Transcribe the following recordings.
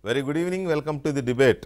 Very good evening welcome to the debate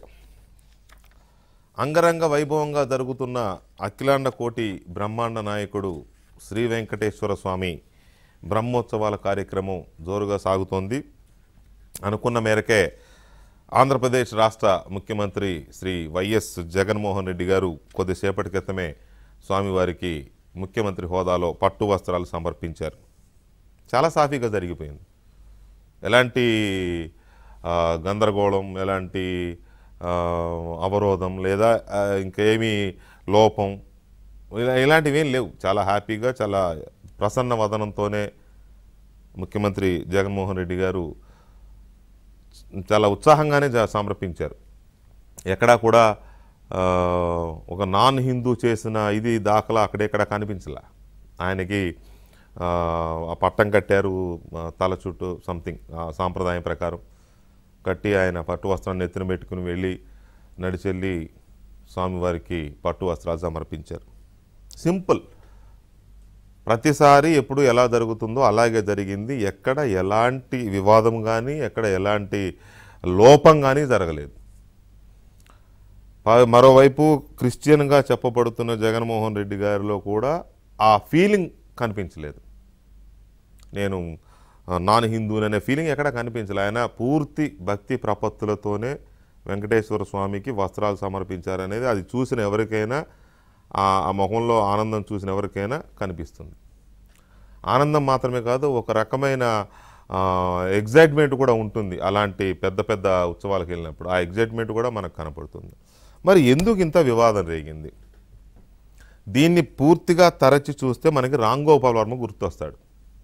అంగరంగ వైభవంగా జరుగుతున్న అఖిలాండ కోటి బ్రహ్మాండ నాయకుడు శ్రీ వెంకటేశ్వర స్వామి బ్రహ్మోత్సవాల కార్యక్రమం జోరుగా సాగుతోంది అనుకున్న మేరకే ఆంధ్రప్రదేశ్ రాష్ట్ర ముఖ్యమంత్రి శ్రీ వైఎస్ జగన్మోహన్ రెడ్డి గారు కొద్దిసేపటి క్రితమే స్వామివారికి ముఖ్యమంత్రి హోదాలో పట్టు వస్త్రాలు సమర్పించారు చాలా సాఫీగా జరిగిపోయింది ఎలాంటి ఆ, గందరగోళం ఎలాంటి ఆ, అవరోధం లేదా ఆ, ఇంకేమీ లోపం ఇలా ఇలాంటివి ఏం లేవు చాలా హ్యాపీగా చాలా ప్రసన్న వదనంతోనే ముఖ్యమంత్రి జగన్మోహన్ రెడ్డి గారు చాలా ఉత్సాహంగానే జ- సమర్పించారు ఎక్కడా కూడా ఆ, ఒక నాన్ హిందూ చేసిన ఇది దాఖలా అక్కడెక్కడ కనిపించలే ఆయనకి ఆ, ఆ పట్టం కట్టారు ఆ, తల చుట్టూ సంథింగ్ సాంప్రదాయం ప్రకారం కట్టి ఆయన పట్టు వస్త్రాన్ని నెత్తిన పెట్టుకుని వెళ్ళి నడిచెళ్ళి స్వామివారికి పట్టు వస్త్రాలు సమర్పించారు సింపుల్ ప్రతిసారి ఎప్పుడు ఎలా జరుగుతుందో అలాగే జరిగింది ఎక్కడ ఎలాంటి వివాదం కానీ ఎక్కడ ఎలాంటి లోపం కానీ జరగలేదు ప- మరోవైపు క్రిస్టియన్గా చెప్పబడుతున్న జగన్మోహన్ రెడ్డి గారిలో కూడా ఆ ఫీలింగ్ కనిపించలేదు నేను ఆ, నాన్ హిందూని అనే ఫీలింగ్ ఎక్కడ కనిపించలే ఆయన పూర్తి భక్తి ప్రపత్తులతోనే వెంకటేశ్వర స్వామికి వస్త్రాలు సమర్పించారనేది అది చూసిన ఎవరికైనా ఆ ఆ ముఖంలో ఆనందం చూసిన ఎవరికైనా కనిపిస్తుంది ఆనందం మాత్రమే కాదు ఒక రకమైన ఎగ్జైట్మెంట్ కూడా ఉంటుంది అలాంటి పెద్ద పెద్ద ఉత్సవాలకు వెళ్ళినప్పుడు ఆ ఎగ్జైట్మెంట్ కూడా మనకు కనపడుతుంది మరి ఎందుకు ఇంత వివాదం రేగింది దీన్ని పూర్తిగా తరచి చూస్తే మనకి రామ్ గోపాల్ వర్మ గుర్తొస్తాడు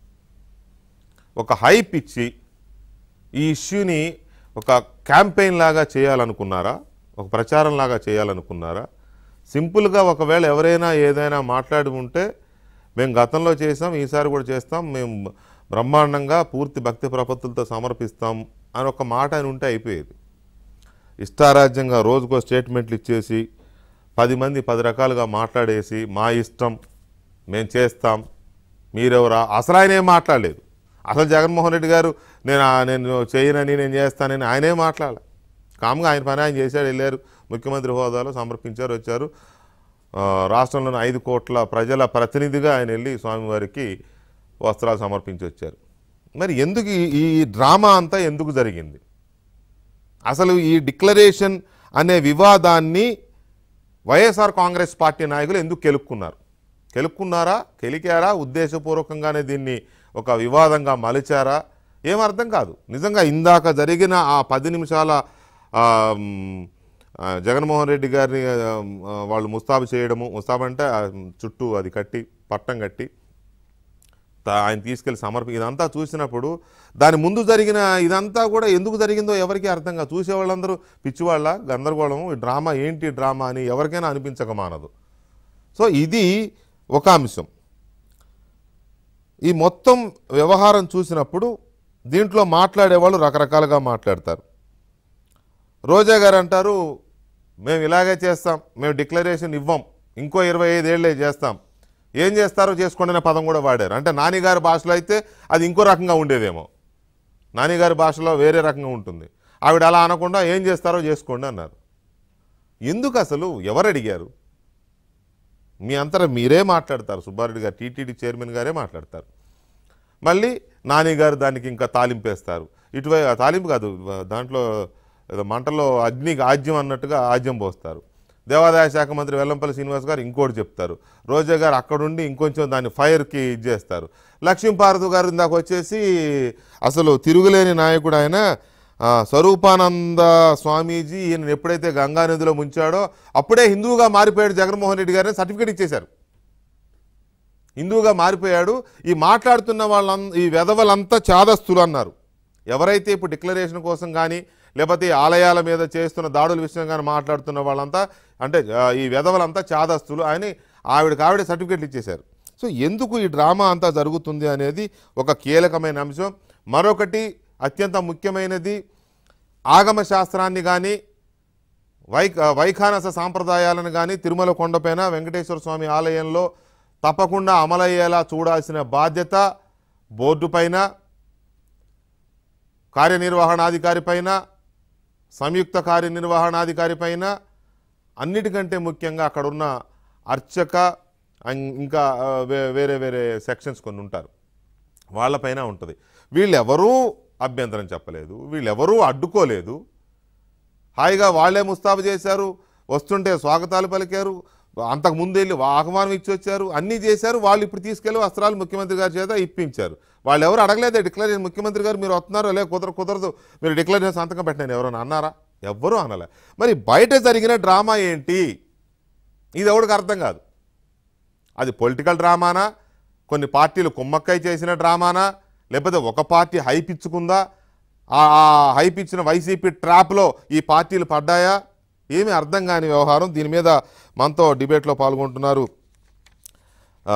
ఒక హైప్ ఇచ్చి ఈ ఇష్యూని ఒక క్యాంపెయిన్ లాగా చేయాలనుకున్నారా ఒక ప్రచారం లాగా చేయాలనుకున్నారా సింపుల్గా ఒకవేళ ఎవరైనా ఏదైనా మాట్లాడి ఉంటే మేము గతంలో చేసాం ఈసారి కూడా చేస్తాం మేము బ్రహ్మాండంగా పూర్తి భక్తి ప్రపత్తులతో సమర్పిస్తాం అని ఒక మాట అని ఉంటే అయిపోయేది ఇష్టారాజ్యంగా రోజుకో స్టేట్మెంట్లు ఇచ్చేసి పది మంది పది రకాలుగా మాట్లాడేసి మా ఇష్టం మేము చేస్తాం మీరెవరా అసలు ఆయన ఏం మాట్లాడలేదు అసలు జగన్మోహన్ రెడ్డి గారు నేను ఆ- నేను చేయనని నేను చేస్తానని ఆయనే మాట్లాడాలి కామ్గా ఆయన పని ఆయన చేశాడు వెళ్ళారు ముఖ్యమంత్రి హోదాలో సమర్పించారు వచ్చారు ఆ, రాష్ట్రంలోని ఐదు కోట్ల ప్రజల ప్రతినిధిగా ఆయన వెళ్ళి స్వామివారికి వస్త్రాలు సమర్పించి వచ్చారు మరి ఎందుకు ఈ- ఈ డ్రామా అంతా ఎందుకు జరిగింది అసలు ఈ డిక్లరేషన్ అనే వివాదాన్ని వైఎస్ఆర్ కాంగ్రెస్ పార్టీ నాయకులు ఎందుకు కెలుక్కున్నారు కెలుక్కున్నారా కెలికారా ఉద్దేశపూర్వకంగానే దీన్ని ఒక వివాదంగా మలిచారా ఏం అర్థం కాదు నిజంగా ఇందాక జరిగిన ఆ పది నిమిషాల ఆ, మ్, ఆ, జగన్మోహన్ రెడ్డి గారిని ఆ, ఆ, వాళ్ళు ముస్తాబు చేయడము ముస్తాబు అంటే ఆ, చుట్టూ అది కట్టి పట్టం కట్టి తా- ఆయన తీసుకెళ్లి సమర్పి ఇదంతా చూసినప్పుడు దాని ముందు జరిగిన ఇదంతా కూడా ఎందుకు జరిగిందో ఎవరికీ అర్థం కాదు చూసేవాళ్ళందరూ పిచ్చివాళ్ళ గందరగోళం ఈ డ్రామా ఏంటి డ్రామా అని ఎవరికైనా అనిపించక మానదు సో ఇది ఒక అంశం ఈ మొత్తం వ్యవహారం చూసినప్పుడు దీంట్లో మాట్లాడేవాళ్ళు రకరకాలుగా మాట్లాడతారు రోజా గారు అంటారు మేము ఇలాగే చేస్తాం మేము డిక్లరేషన్ ఇవ్వం ఇంకో ఇరవై ఐదేళ్లే చేస్తాం ఏం చేస్తారో చేసుకోండి అనే పదం కూడా వాడారు అంటే నానిగారి భాషలో అయితే అది ఇంకో రకంగా ఉండేదేమో నానిగారి భాషలో వేరే రకంగా ఉంటుంది ఆవిడ అలా అనకుండా ఏం చేస్తారో చేసుకోండి అన్నారు ఎందుకు అసలు ఎవరు అడిగారు మీ అంతటా మీరే మాట్లాడతారు సుబ్బారెడ్డి గారు టీటీడీ చైర్మన్ గారే మాట్లాడతారు మళ్ళీ నాని గారు దానికి ఇంకా తాలింపేస్తారు ఇటువై ఆ తాలింపు కాదు దాంట్లో ఏదో మంటలో అగ్నికి ఆజ్యం అన్నట్టుగా ఆజ్యం పోస్తారు దేవాదాయ శాఖ మంత్రి వెల్లంపల్లి శ్రీనివాస్ గారు ఇంకోటి చెప్తారు రోజా గారు అక్కడుండి ఇంకొంచెం దాన్ని ఫైర్కి ఇచ్చేస్తారు లక్ష్మీపార్వతి గారు ఇందాక వచ్చేసి అసలు తిరుగులేని నాయకుడు ఆయన ఆ, స్వరూపానంద స్వామీజీ ఈయన ఎప్పుడైతే గంగా నదిలో ముంచాడో అప్పుడే హిందువుగా మారిపోయాడు జగన్మోహన్ రెడ్డి గారిని సర్టిఫికేట్ ఇచ్చేశారు హిందువుగా మారిపోయాడు ఈ మాట్లాడుతున్న వాళ్ళం ఈ వెధవలంతా చాదస్తులు అన్నారు ఎవరైతే ఇప్పుడు డిక్లరేషన్ కోసం కానీ లేకపోతే ఈ ఆలయాల మీద చేస్తున్న దాడుల విషయం కానీ మాట్లాడుతున్న వాళ్ళంతా అంటే ఆ, ఈ వెధవలంతా చాదస్తులు అని ఆవిడకి ఆవిడ సర్టిఫికెట్లు ఇచ్చేశారు సో ఎందుకు ఈ డ్రామా అంతా జరుగుతుంది అనేది ఒక కీలకమైన అంశం మరొకటి అత్యంత ముఖ్యమైనది ఆగమ శాస్త్రాన్ని కానీ వై వైఖానస సాంప్రదాయాలను కానీ తిరుమల కొండపైన వెంకటేశ్వర స్వామి ఆలయంలో తప్పకుండా అమలయ్యేలా చూడాల్సిన బాధ్యత బోర్డు పైన కార్యనిర్వహణాధికారి పైన సంయుక్త కార్యనిర్వహణాధికారి పైన అన్నిటికంటే ముఖ్యంగా అక్కడ ఉన్న అర్చక అం- ఇంకా ఆ, వే- వేరే వేరే సెక్షన్స్ కొన్ని ఉంటారు వాళ్ళపైన ఉంటుంది వీళ్ళెవరూ అభ్యంతరం చెప్పలేదు వీళ్ళెవరూ అడ్డుకోలేదు హాయిగా వాళ్ళే ముస్తాబు చేశారు వస్తుంటే స్వాగతాలు పలికారు అంతకు ముందు వెళ్ళి ఆహ్వానం ఇచ్చి వచ్చారు అన్నీ చేశారు వాళ్ళు ఇప్పుడు తీసుకెళ్లి వస్త్రాలు ముఖ్యమంత్రి గారి చేత ఇప్పించారు వాళ్ళు ఎవరు అడగలేదే డిక్లరేషన్ ముఖ్యమంత్రి గారు మీరు వస్తున్నారు లే కుదర కుదరదు మీరు డిక్లరేషన్ సంతకం పెట్టినాను ఎవరైనా అన్నారా ఎవ్వరూ అనలే మరి బయట జరిగిన డ్రామా ఏంటి ఇది ఎవరికి అర్థం కాదు అది పొలిటికల్ డ్రామానా కొన్ని పార్టీలు కుమ్మక్కై చేసిన డ్రామానా లేకపోతే ఒక పార్టీ హైప్ ఇచ్చుకుందా ఆ ఆ హైప్ ఇచ్చిన వైసీపీ ట్రాప్లో ఈ పార్టీలు పడ్డాయా ఏమీ అర్థం కాని వ్యవహారం దీని మీద మనతో డిబేట్లో పాల్గొంటున్నారు ఆ,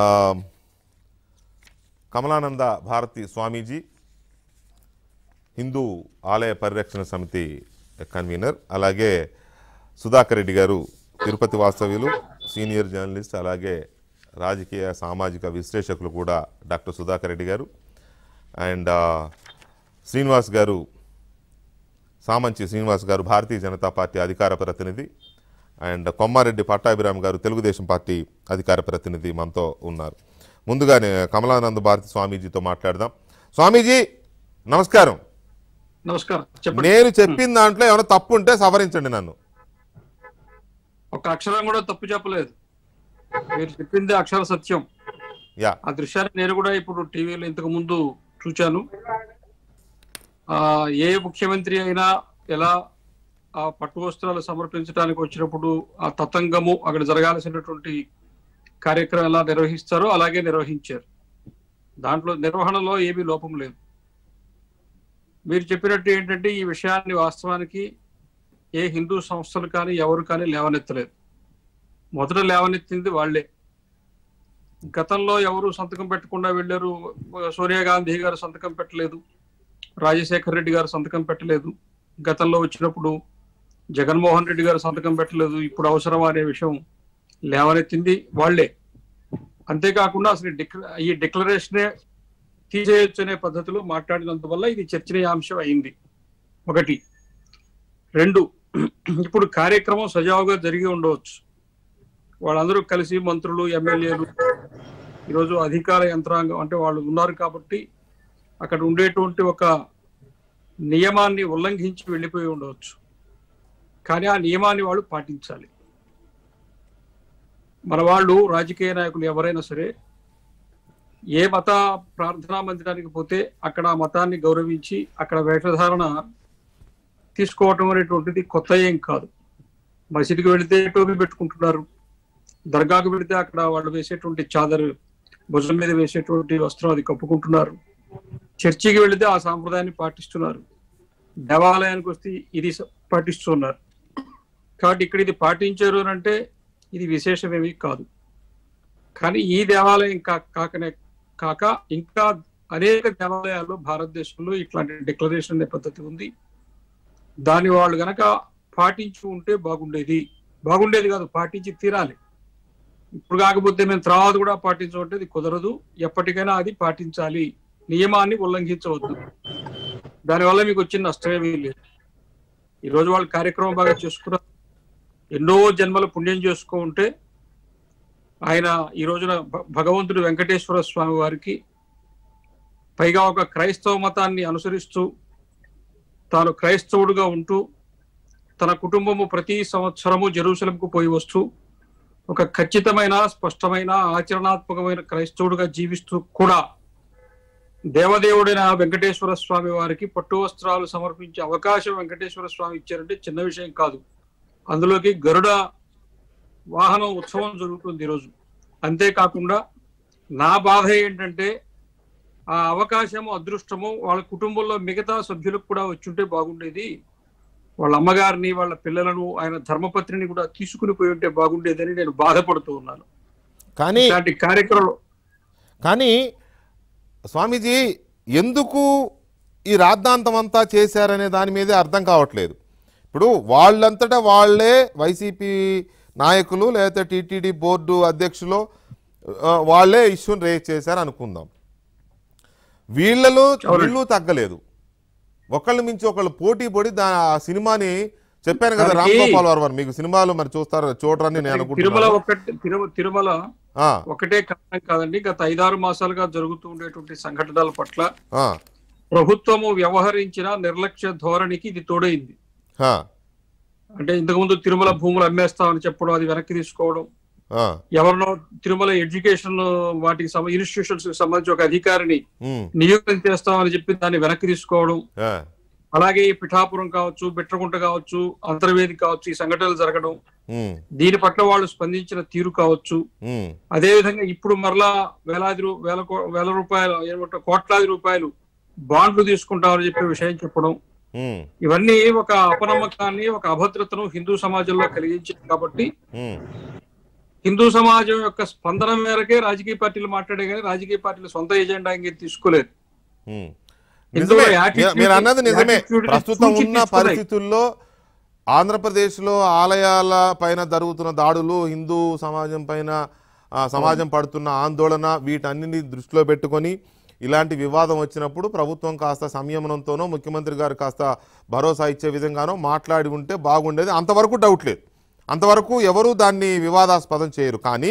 కమలానంద భారతి స్వామీజీ హిందూ ఆలయ పరిరక్షణ సమితి కన్వీనర్ అలాగే సుధాకర్ రెడ్డి గారు తిరుపతి వాస్తవ్యులు సీనియర్ జర్నలిస్ట్ అలాగే రాజకీయ సామాజిక విశ్లేషకులు కూడా డాక్టర్ సుధాకర్ రెడ్డి గారు అండ్ ఆ, శ్రీనివాస్ గారు సామంచి శ్రీనివాస్ గారు భారతీయ జనతా పార్టీ అధికార ప్రతినిధి అండ్ కొమ్మారెడ్డి పట్టాభిరామ్ గారు తెలుగుదేశం పార్టీ అధికార ప్రతినిధి మనతో ఉన్నారు ముందుగానే కమలానంద భారతి స్వామీజీతో మాట్లాడదాం స్వామీజీ నమస్కారం నమస్కారం చెప్పండి నేను చెప్పిన దాంట్లో ఏమైనా తప్పు ఉంటే సవరించండి నన్ను ఒక అక్షరం కూడా తప్పు చెప్పలేదు మీరు చెప్పింది అక్షర సత్యం యా ఆ దృశ్యాన్ని నేను కూడా ఇప్పుడు టీవీలో ఇంతకు ముందు చూచాను ఆ ఏ ముఖ్యమంత్రి అయినా ఎలా ఆ పట్టు వస్త్రాలు సమర్పించడానికి వచ్చినప్పుడు ఆ తతంగము అక్కడ జరగాల్సినటువంటి కార్యక్రమం ఎలా నిర్వహిస్తారో అలాగే నిర్వహించారు దాంట్లో నిర్వహణలో ఏమీ లోపం లేదు మీరు చెప్పినట్టు ఏంటంటే ఈ విషయాన్ని వాస్తవానికి ఏ హిందూ సంస్థలు కానీ ఎవరు కానీ లేవనెత్తలేదు మొదట లేవనెత్తింది వాళ్ళే గతంలో ఎవరు సంతకం పెట్టకుండా వెళ్ళారు సోనియా గాంధీ గారు సంతకం పెట్టలేదు రాజశేఖర్ రెడ్డి గారు సంతకం పెట్టలేదు గతంలో వచ్చినప్పుడు జగన్మోహన్ రెడ్డి గారు సంతకం పెట్టలేదు ఇప్పుడు అవసరమా అనే విషయం లేవనెత్తింది వాళ్ళే అంతేకాకుండా అసలు ఈ డిక్ల ఈ డిక్లరేషనే తీసేయొచ్చు అనే పద్ధతిలో మాట్లాడినందువల్ల ఇది చర్చనీయాంశం అయింది ఒకటి రెండు ఇప్పుడు కార్యక్రమం సజావుగా జరిగి ఉండవచ్చు వాళ్ళందరూ కలిసి మంత్రులు ఎమ్మెల్యేలు ఈరోజు అధికార యంత్రాంగం అంటే వాళ్ళు ఉన్నారు కాబట్టి అక్కడ ఉండేటువంటి ఒక నియమాన్ని ఉల్లంఘించి వెళ్ళిపోయి ఉండవచ్చు కానీ ఆ నియమాన్ని వాళ్ళు పాటించాలి మన వాళ్ళు రాజకీయ నాయకులు ఎవరైనా సరే ఏ మత ప్రార్థనా మందిరానికి పోతే అక్కడ ఆ మతాన్ని గౌరవించి అక్కడ వేషధారణ తీసుకోవటం అనేటువంటిది కొత్త ఏం కాదు మసీదుకి వెళితే టోపీ పెట్టుకుంటున్నారు దర్గాకు వెళితే అక్కడ వాళ్ళు వేసేటువంటి చాదరు భుజం మీద వేసేటువంటి వస్త్రం అది కప్పుకుంటున్నారు చర్చికి వెళితే ఆ సాంప్రదాయాన్ని పాటిస్తున్నారు దేవాలయానికి వస్తే ఇది స- పాటిస్తున్నారు కాబట్టి ఇక్కడ ఇది పాటించారు అని అంటే ఇది విశేషమేమీ కాదు కానీ ఈ దేవాలయం కా- కాకనే కాక ఇంకా అనేక దేవాలయాల్లో భారతదేశంలో ఇట్లాంటి డిక్లరేషన్ అనే పద్ధతి ఉంది దాన్ని వాళ్ళు గనక పాటించి ఉంటే బాగుండేది బాగుండేది కాదు పాటించి తీరాలి ఇప్పుడు కాకపోతే మేము తర్వాత కూడా పాటించమంటే ఇది కుదరదు ఎప్పటికైనా అది పాటించాలి నియమాన్ని ఉల్లంఘించవద్దు దానివల్ల మీకు వచ్చిన నష్టమేమీ లేదు ఈ రోజు వాళ్ళు కార్యక్రమం బాగా చేసుకున్నారు ఎన్నో జన్మల పుణ్యం చేసుకో ఉంటే ఆయన ఈ రోజున భ- భగవంతుడు వెంకటేశ్వర స్వామి వారికి పైగా ఒక క్రైస్తవ మతాన్ని అనుసరిస్తూ తాను క్రైస్తవుడుగా ఉంటూ తన కుటుంబము ప్రతి సంవత్సరము జెరూసలంకు పోయి వస్తూ ఒక ఖచ్చితమైన స్పష్టమైన ఆచరణాత్మకమైన క్రైస్తవుడుగా జీవిస్తూ కూడా దేవదేవుడైన వెంకటేశ్వర స్వామి వారికి పట్టు వస్త్రాలు సమర్పించే అవకాశం వెంకటేశ్వర స్వామి ఇచ్చారంటే చిన్న విషయం కాదు అందులోకి గరుడ వాహనం ఉత్సవం జరుగుతుంది ఈరోజు అంతేకాకుండా నా బాధ ఏంటంటే ఆ అవకాశము అదృష్టము వాళ్ళ కుటుంబంలో మిగతా సభ్యులకు కూడా వచ్చుంటే బాగుండేది వాళ్ళ అమ్మగారిని వాళ్ళ పిల్లలను ఆయన ధర్మపత్రిని కూడా తీసుకుని పోయి ఉంటే బాగుండేదని నేను బాధపడుతూ ఉన్నాను కానీ ఇలాంటి కార్యక్రమం కానీ స్వామీజీ ఎందుకు ఈ రాద్ధాంతం అంతా చేశారనే దాని మీదే అర్థం కావట్లేదు ఇప్పుడు వాళ్ళంతటా వాళ్ళే వైసీపీ నాయకులు లేకపోతే టీటీడీ బోర్డు అధ్యక్షులు ఆ, వాళ్ళే ఇష్యూని రేజ్ చేశారు అనుకుందాం వీళ్ళలో వీళ్ళు తగ్గలేదు ఒకళ్ళ మించి ఒకళ్ళు పోటీ పడి దా ఆ సినిమాని చెప్పాను కదా రామ్ దానికి- గోపాల్ వర్మ మీకు సినిమాలు మరి చూస్తారు చూడరని నేను తిరుమల అనుకుంటున్నాను ఒకటి తిరుమ- తిరుమల ఆ, ఒకటే కారణం కాదండి గత ఐదారు మాసాలుగా జరుగుతూ ఉండేటువంటి సంఘటనల పట్ల ఆ, ప్రభుత్వము వ్యవహరించిన నిర్లక్ష్య ధోరణికి ఇది తోడైంది ఆ, అంటే ఇంతకుముందు తిరుమల భూములు అమ్మేస్తామని చెప్పడం అది వెనక్కి తీసుకోవడం ఆ, ఎవరినో తిరుమల ఎడ్యుకేషన్ వాటికి ఇన్స్టిట్యూషన్స్ కి సంబంధించి ఒక అధికారిని ఉమ్, నియోగం చేస్తామని చెప్పి దాన్ని వెనక్కి తీసుకోవడం ఆ, అలాగే ఈ పిఠాపురం కావచ్చు బిట్రగుంట కావచ్చు అంతర్వేది కావచ్చు ఈ సంఘటనలు జరగడం ఉమ్, దీని పట్ల వాళ్ళు స్పందించిన తీరు కావచ్చు ఉమ్, అదే విధంగా ఇప్పుడు మరలా వేలాది రూ- వేల కో- వేల రూపాయలు ఏమంటారు కోట్లాది రూపాయలు బాండ్లు తీసుకుంటామని చెప్పే విషయం చెప్పడం ఉమ్, ఇవన్నీ ఒక అపనమ్మకాన్ని ఒక అభద్రతను హిందూ సమాజంలో కలిగించింది కాబట్టి ఉమ్. హిందూ సమాజం యొక్క స్పందన మేరకే రాజకీయ పార్టీలు మాట్లాడే కానీ రాజకీయ పార్టీలు సొంత ఎజెండా ఇంకేం తీసుకోలేదు ఉమ్. ఇందులో నిజమే attitude- మీరు- మీరు అన్నది నిజమే attitude ని ప్రస్తుతం చూచి ఉన్న తీసుకున్నాయి. పరిస్థితుల్లో ఆంధ్రప్రదేశ్లో ఆలయాల పైన జరుగుతున్న దాడులు హిందూ సమాజం పైన ఆ, సమాజం పడుతున్న ఆందోళన వీటన్నిటిని దృష్టిలో పెట్టుకొని ఇలాంటి వివాదం వచ్చినప్పుడు ప్రభుత్వం కాస్త సంయమనంతోనో ముఖ్యమంత్రి గారు కాస్త భరోసా ఇచ్చే విధంగానో మాట్లాడి ఉంటే బాగుండేది అంతవరకు డౌట్ లేదు అంతవరకు ఎవరూ దాన్ని వివాదాస్పదం చేయరు కానీ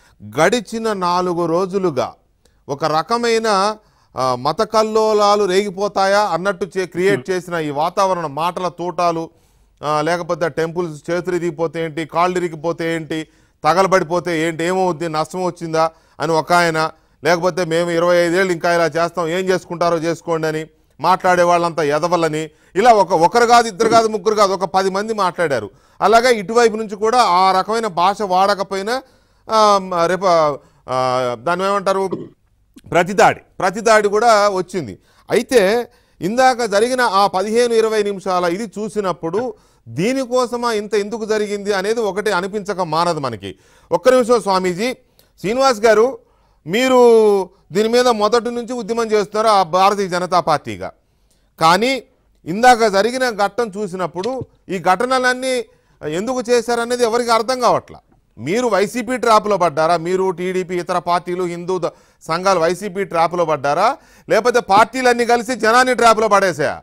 గడిచిన నాలుగు రోజులుగా ఒక రకమైన ఆ, మత కల్లోలాలు రేగిపోతాయా అన్నట్టు చే క్రియేట్ చేసిన ఈ వాతావరణం మాటల తోటాలు ఆ, లేకపోతే టెంపుల్స్ చేతులు ఇరిగిపోతే ఏంటి కాళ్ళు ఇరిగిపోతే ఏంటి తగలబడిపోతే ఏంటి ఏమవుద్ది నష్టం వచ్చిందా అని ఒక ఆయన లేకపోతే మేము ఇరవై ఐదేళ్ళు ఇంకా ఇలా చేస్తాం ఏం చేసుకుంటారో చేసుకోండి అని మాట్లాడే వాళ్ళంతా ఎదవలని ఇలా ఒక ఒకరు కాదు ఇద్దరు కాదు ముగ్గురు కాదు ఒక పది మంది మాట్లాడారు అలాగే ఇటువైపు నుంచి కూడా ఆ రకమైన భాష వాడకపోయినా ఆ, రేపు ఆ, దాన్ని ఏమంటారు ప్రతిదాడి ప్రతిదాడి కూడా వచ్చింది అయితే ఇందాక జరిగిన ఆ పదిహేను ఇరవై నిమిషాల ఇది చూసినప్పుడు దీనికోసమా ఇంత ఎందుకు జరిగింది అనేది ఒకటి అనిపించక మానదు మనకి ఒక్క నిమిషం స్వామీజీ శ్రీనివాస్ గారు మీరు దీని మీద మొదటి నుంచి ఉద్యమం చేస్తున్నారు ఆ భారతీయ జనతా పార్టీగా కానీ ఇందాక జరిగిన ఘట్టం చూసినప్పుడు ఈ ఘటనలన్నీ ఎందుకు చేశారనేది ఎవరికి అర్థం కావట్లా మీరు వైసీపీ ట్రాప్లో పడ్డారా మీరు టీడీపీ ఇతర పార్టీలు హిందూ ద- సంఘాలు వైసీపీ ట్రాప్లో పడ్డారా లేకపోతే పార్టీలన్నీ కలిసి జనాన్ని ట్రాప్లో పడేసాయా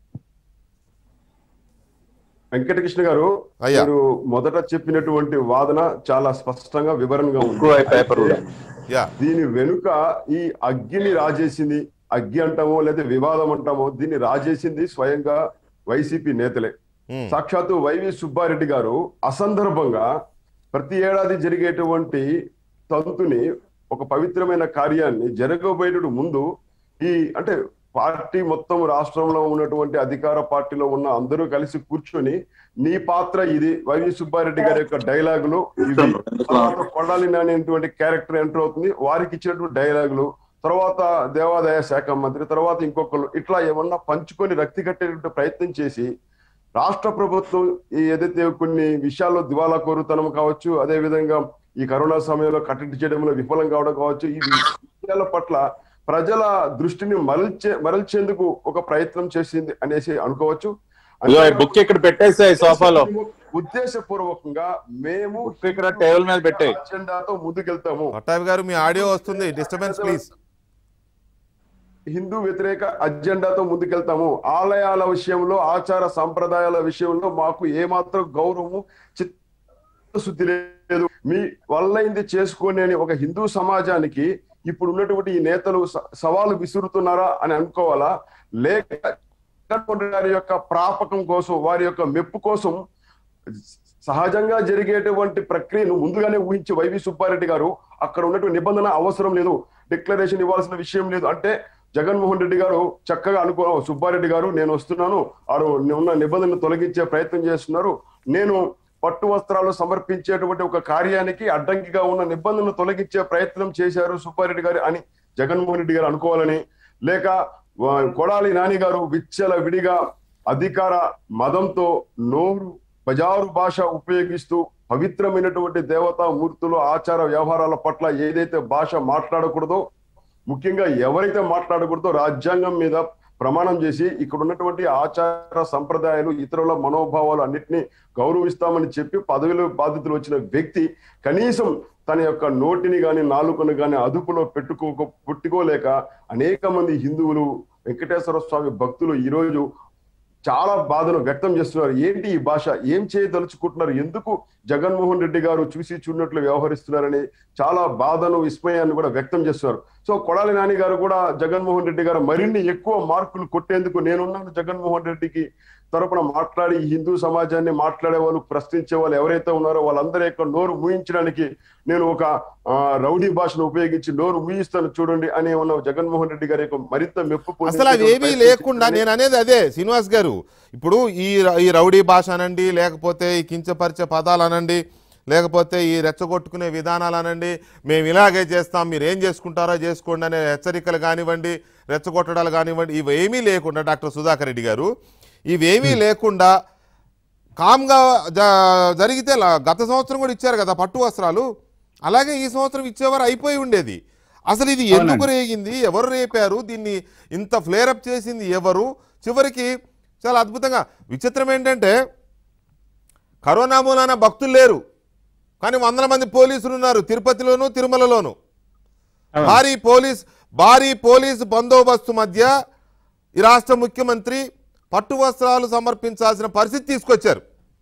వెంకటకృష్ణ గారు అయ్యా. మీరు మొదట చెప్పినటువంటి వాదన చాలా స్పష్టంగా వివరంగా ఎక్కువ ఉంది పేపర్ కూడా. యా దీని వెనుక ఈ అగ్గిని రాజేసింది అగ్గి అంటామో లేదా వివాదం అంటామో దీన్ని రాజేసింది స్వయంగా వైసీపీ నేతలే ఉమ్, సాక్షాత్తు వైవి సుబ్బారెడ్డి గారు అసందర్భంగా ప్రతి ఏడాది జరిగేటువంటి తంతుని ఒక పవిత్రమైన కార్యాన్ని జరగబోయేటప్పుడు ముందు ఈ అంటే పార్టీ మొత్తం రాష్ట్రంలో ఉన్నటువంటి అధికార పార్టీలో ఉన్న అందరూ కలిసి కూర్చొని నీ పాత్ర ఇది వైవి సుబ్బారెడ్డి గారి యొక్క డైలాగులు ఇవి తర్వాత కొడాలి నాని అనేటువంటి క్యారెక్టర్ ఎంటర్ అవుతుంది వారికి ఇచ్చినటువంటి డైలాగులు తర్వాత దేవాదాయ శాఖ మంత్రి తర్వాత ఇంకొకరు ఇట్లా ఏమన్నా పంచుకొని రక్తి కట్టేటువంటి ప్రయత్నం చేసి రాష్ట్ర ప్రభుత్వం ఈ ఏదైతే కొన్ని విషయాల్లో దివాలా కోరుతనం కావచ్చు అదే విధంగా ఈ కరోనా సమయంలో కట్టడి చేయడంలో విఫలం కావడం కావచ్చు ఈ విషయాల పట్ల ప్రజల దృష్టిని మరల్చే మరల్చేందుకు ఒక ప్రయత్నం చేసింది అనేసి అనుకోవచ్చు ఇదిగో ఈ బుక్ ఇక్కడ పెట్టేసా ఈ సోఫాలో ఉద్దేశపూర్వకంగా మేము బుక్ ఇక్కడ టేబుల్ మీద పెట్టేయ్. అజెండాతో ముందుకెళ్తాము పట్టాభి గారు మీ ఆడియో వస్తుంది డిస్టర్బెన్స్ ప్లీజ్ హిందూ వ్యతిరేక అజెండాతో ముందుకెళ్తాము ఆలయాల విషయంలో ఆచార సంప్రదాయాల విషయంలో మాకు ఏమాత్రం గౌరవము చిత్తశుద్ధి లేదు మీ వల్లైంది చేసుకొని అని ఒక హిందూ సమాజానికి ఇప్పుడు ఉన్నటువంటి ఈ నేతలు స- సవాలు విసురుతున్నారా అని అనుకోవాలా లేక జగన్మోహన్ రెడ్డి గారి యొక్క ప్రాపకం కోసం వారి యొక్క మెప్పు కోసం సహజంగా జరిగేటువంటి ప్రక్రియను ముందుగానే ఊహించి వైవి సుబ్బారెడ్డి గారు అక్కడ ఉన్నటువంటి నిబంధన అవసరం లేదు డిక్లరేషన్ ఇవ్వాల్సిన విషయం లేదు అంటే జగన్మోహన్ రెడ్డి గారు చక్కగా అనుకో సుబ్బారెడ్డి గారు నేను వస్తున్నాను వారు ఉన్న నిబంధనలు తొలగించే ప్రయత్నం చేస్తున్నారు నేను పట్టు వస్త్రాలు సమర్పించేటువంటి ఒక కార్యానికి అడ్డంకిగా ఉన్న నిబంధనలు తొలగించే ప్రయత్నం చేశారు సుబ్బారెడ్డి గారు అని జగన్మోహన్ రెడ్డి గారు అనుకోవాలని లేక వా- కొడాలి నాని గారు విచ్చల విడిగా అధికార మదంతో నోరు బజారు భాష ఉపయోగిస్తూ పవిత్రమైనటువంటి దేవతా మూర్తులు ఆచార వ్యవహారాల పట్ల ఏదైతే భాష మాట్లాడకూడదో ముఖ్యంగా ఎవరైతే మాట్లాడకూడదో రాజ్యాంగం మీద ప్రమాణం చేసి ఇక్కడ ఉన్నటువంటి ఆచార సంప్రదాయాలు ఇతరుల మనోభావాలు అన్నిటినీ గౌరవిస్తామని చెప్పి పదవిలో బాధ్యతలు వచ్చిన వ్యక్తి కనీసం తన యొక్క నోటిని గాని నాలుకను గాని అదుపులో పెట్టుకో పెట్టుకోలేక అనేక మంది హిందువులు వెంకటేశ్వర స్వామి భక్తులు ఈ రోజు చాలా బాధను వ్యక్తం చేస్తున్నారు ఏంటి ఈ భాష ఏం చేయదలుచుకుంటున్నారు ఎందుకు జగన్మోహన్ రెడ్డి గారు చూసి చూడనట్లు వ్యవహరిస్తున్నారని చాలా బాధను విస్మయాన్ని కూడా వ్యక్తం చేస్తున్నారు సో కొడాలి నాని గారు కూడా జగన్మోహన్ రెడ్డి గారు మరిన్ని ఎక్కువ మార్కులు కొట్టేందుకు నేనున్నాను జగన్మోహన్ రెడ్డికి తరపున మాట్లాడి ఈ హిందూ సమాజాన్ని మాట్లాడే వాళ్ళు ప్రశ్నించే వాళ్ళు ఎవరైతే ఉన్నారో వాళ్ళందరి యొక్క నోరు మూయించడానికి నేను ఒక ఆ, రౌడీ భాషను ఉపయోగించి నోరు మూయిస్తాను చూడండి అని ఉన్న జగన్మోహన్ రెడ్డి గారి యొక్క మరింత మెప్పు అసలు అవి ఏమీ లేకుండా నేను అనేది అదే శ్రీనివాస్ గారు ఇప్పుడు ఈ ర- ఈ రౌడీ భాష అనండి లేకపోతే ఈ కించపరిచే పదాలు అనండి లేకపోతే ఈ రెచ్చగొట్టుకునే విధానాలు అనండి మేము ఇలాగే చేస్తాం మీరు ఏం చేసుకుంటారో చేసుకోండి అనే హెచ్చరికలు కానివ్వండి రెచ్చగొట్టడాలు కానివ్వండి ఇవేమీ లేకుండా డాక్టర్ సుధాకర్ రెడ్డి గారు ఇవేమీ లేకుండా కామ్గా జ- జరిగితే లా- గత సంవత్సరం కూడా ఇచ్చారు కదా పట్టు వస్త్రాలు అలాగే ఈ సంవత్సరం ఇచ్చేవారు అయిపోయి ఉండేది అసలు ఇది ఎందుకు రేగింది ఎవరు రేపారు దీన్ని ఇంత ఫ్లేరప్ చేసింది ఎవరు చివరికి చాలా అద్భుతంగా విచిత్రం ఏంటంటే కరోనా మూలాన భక్తులు లేరు కానీ వందల మంది పోలీసులు ఉన్నారు తిరుపతిలోను తిరుమలలోను అవును. భారీ పోలీస్ భారీ పోలీసు బందోబస్తు మధ్య ఈ రాష్ట్ర ముఖ్యమంత్రి పట్టు వస్త్రాలు సమర్పించాల్సిన పరిస్థితి తీసుకొచ్చారు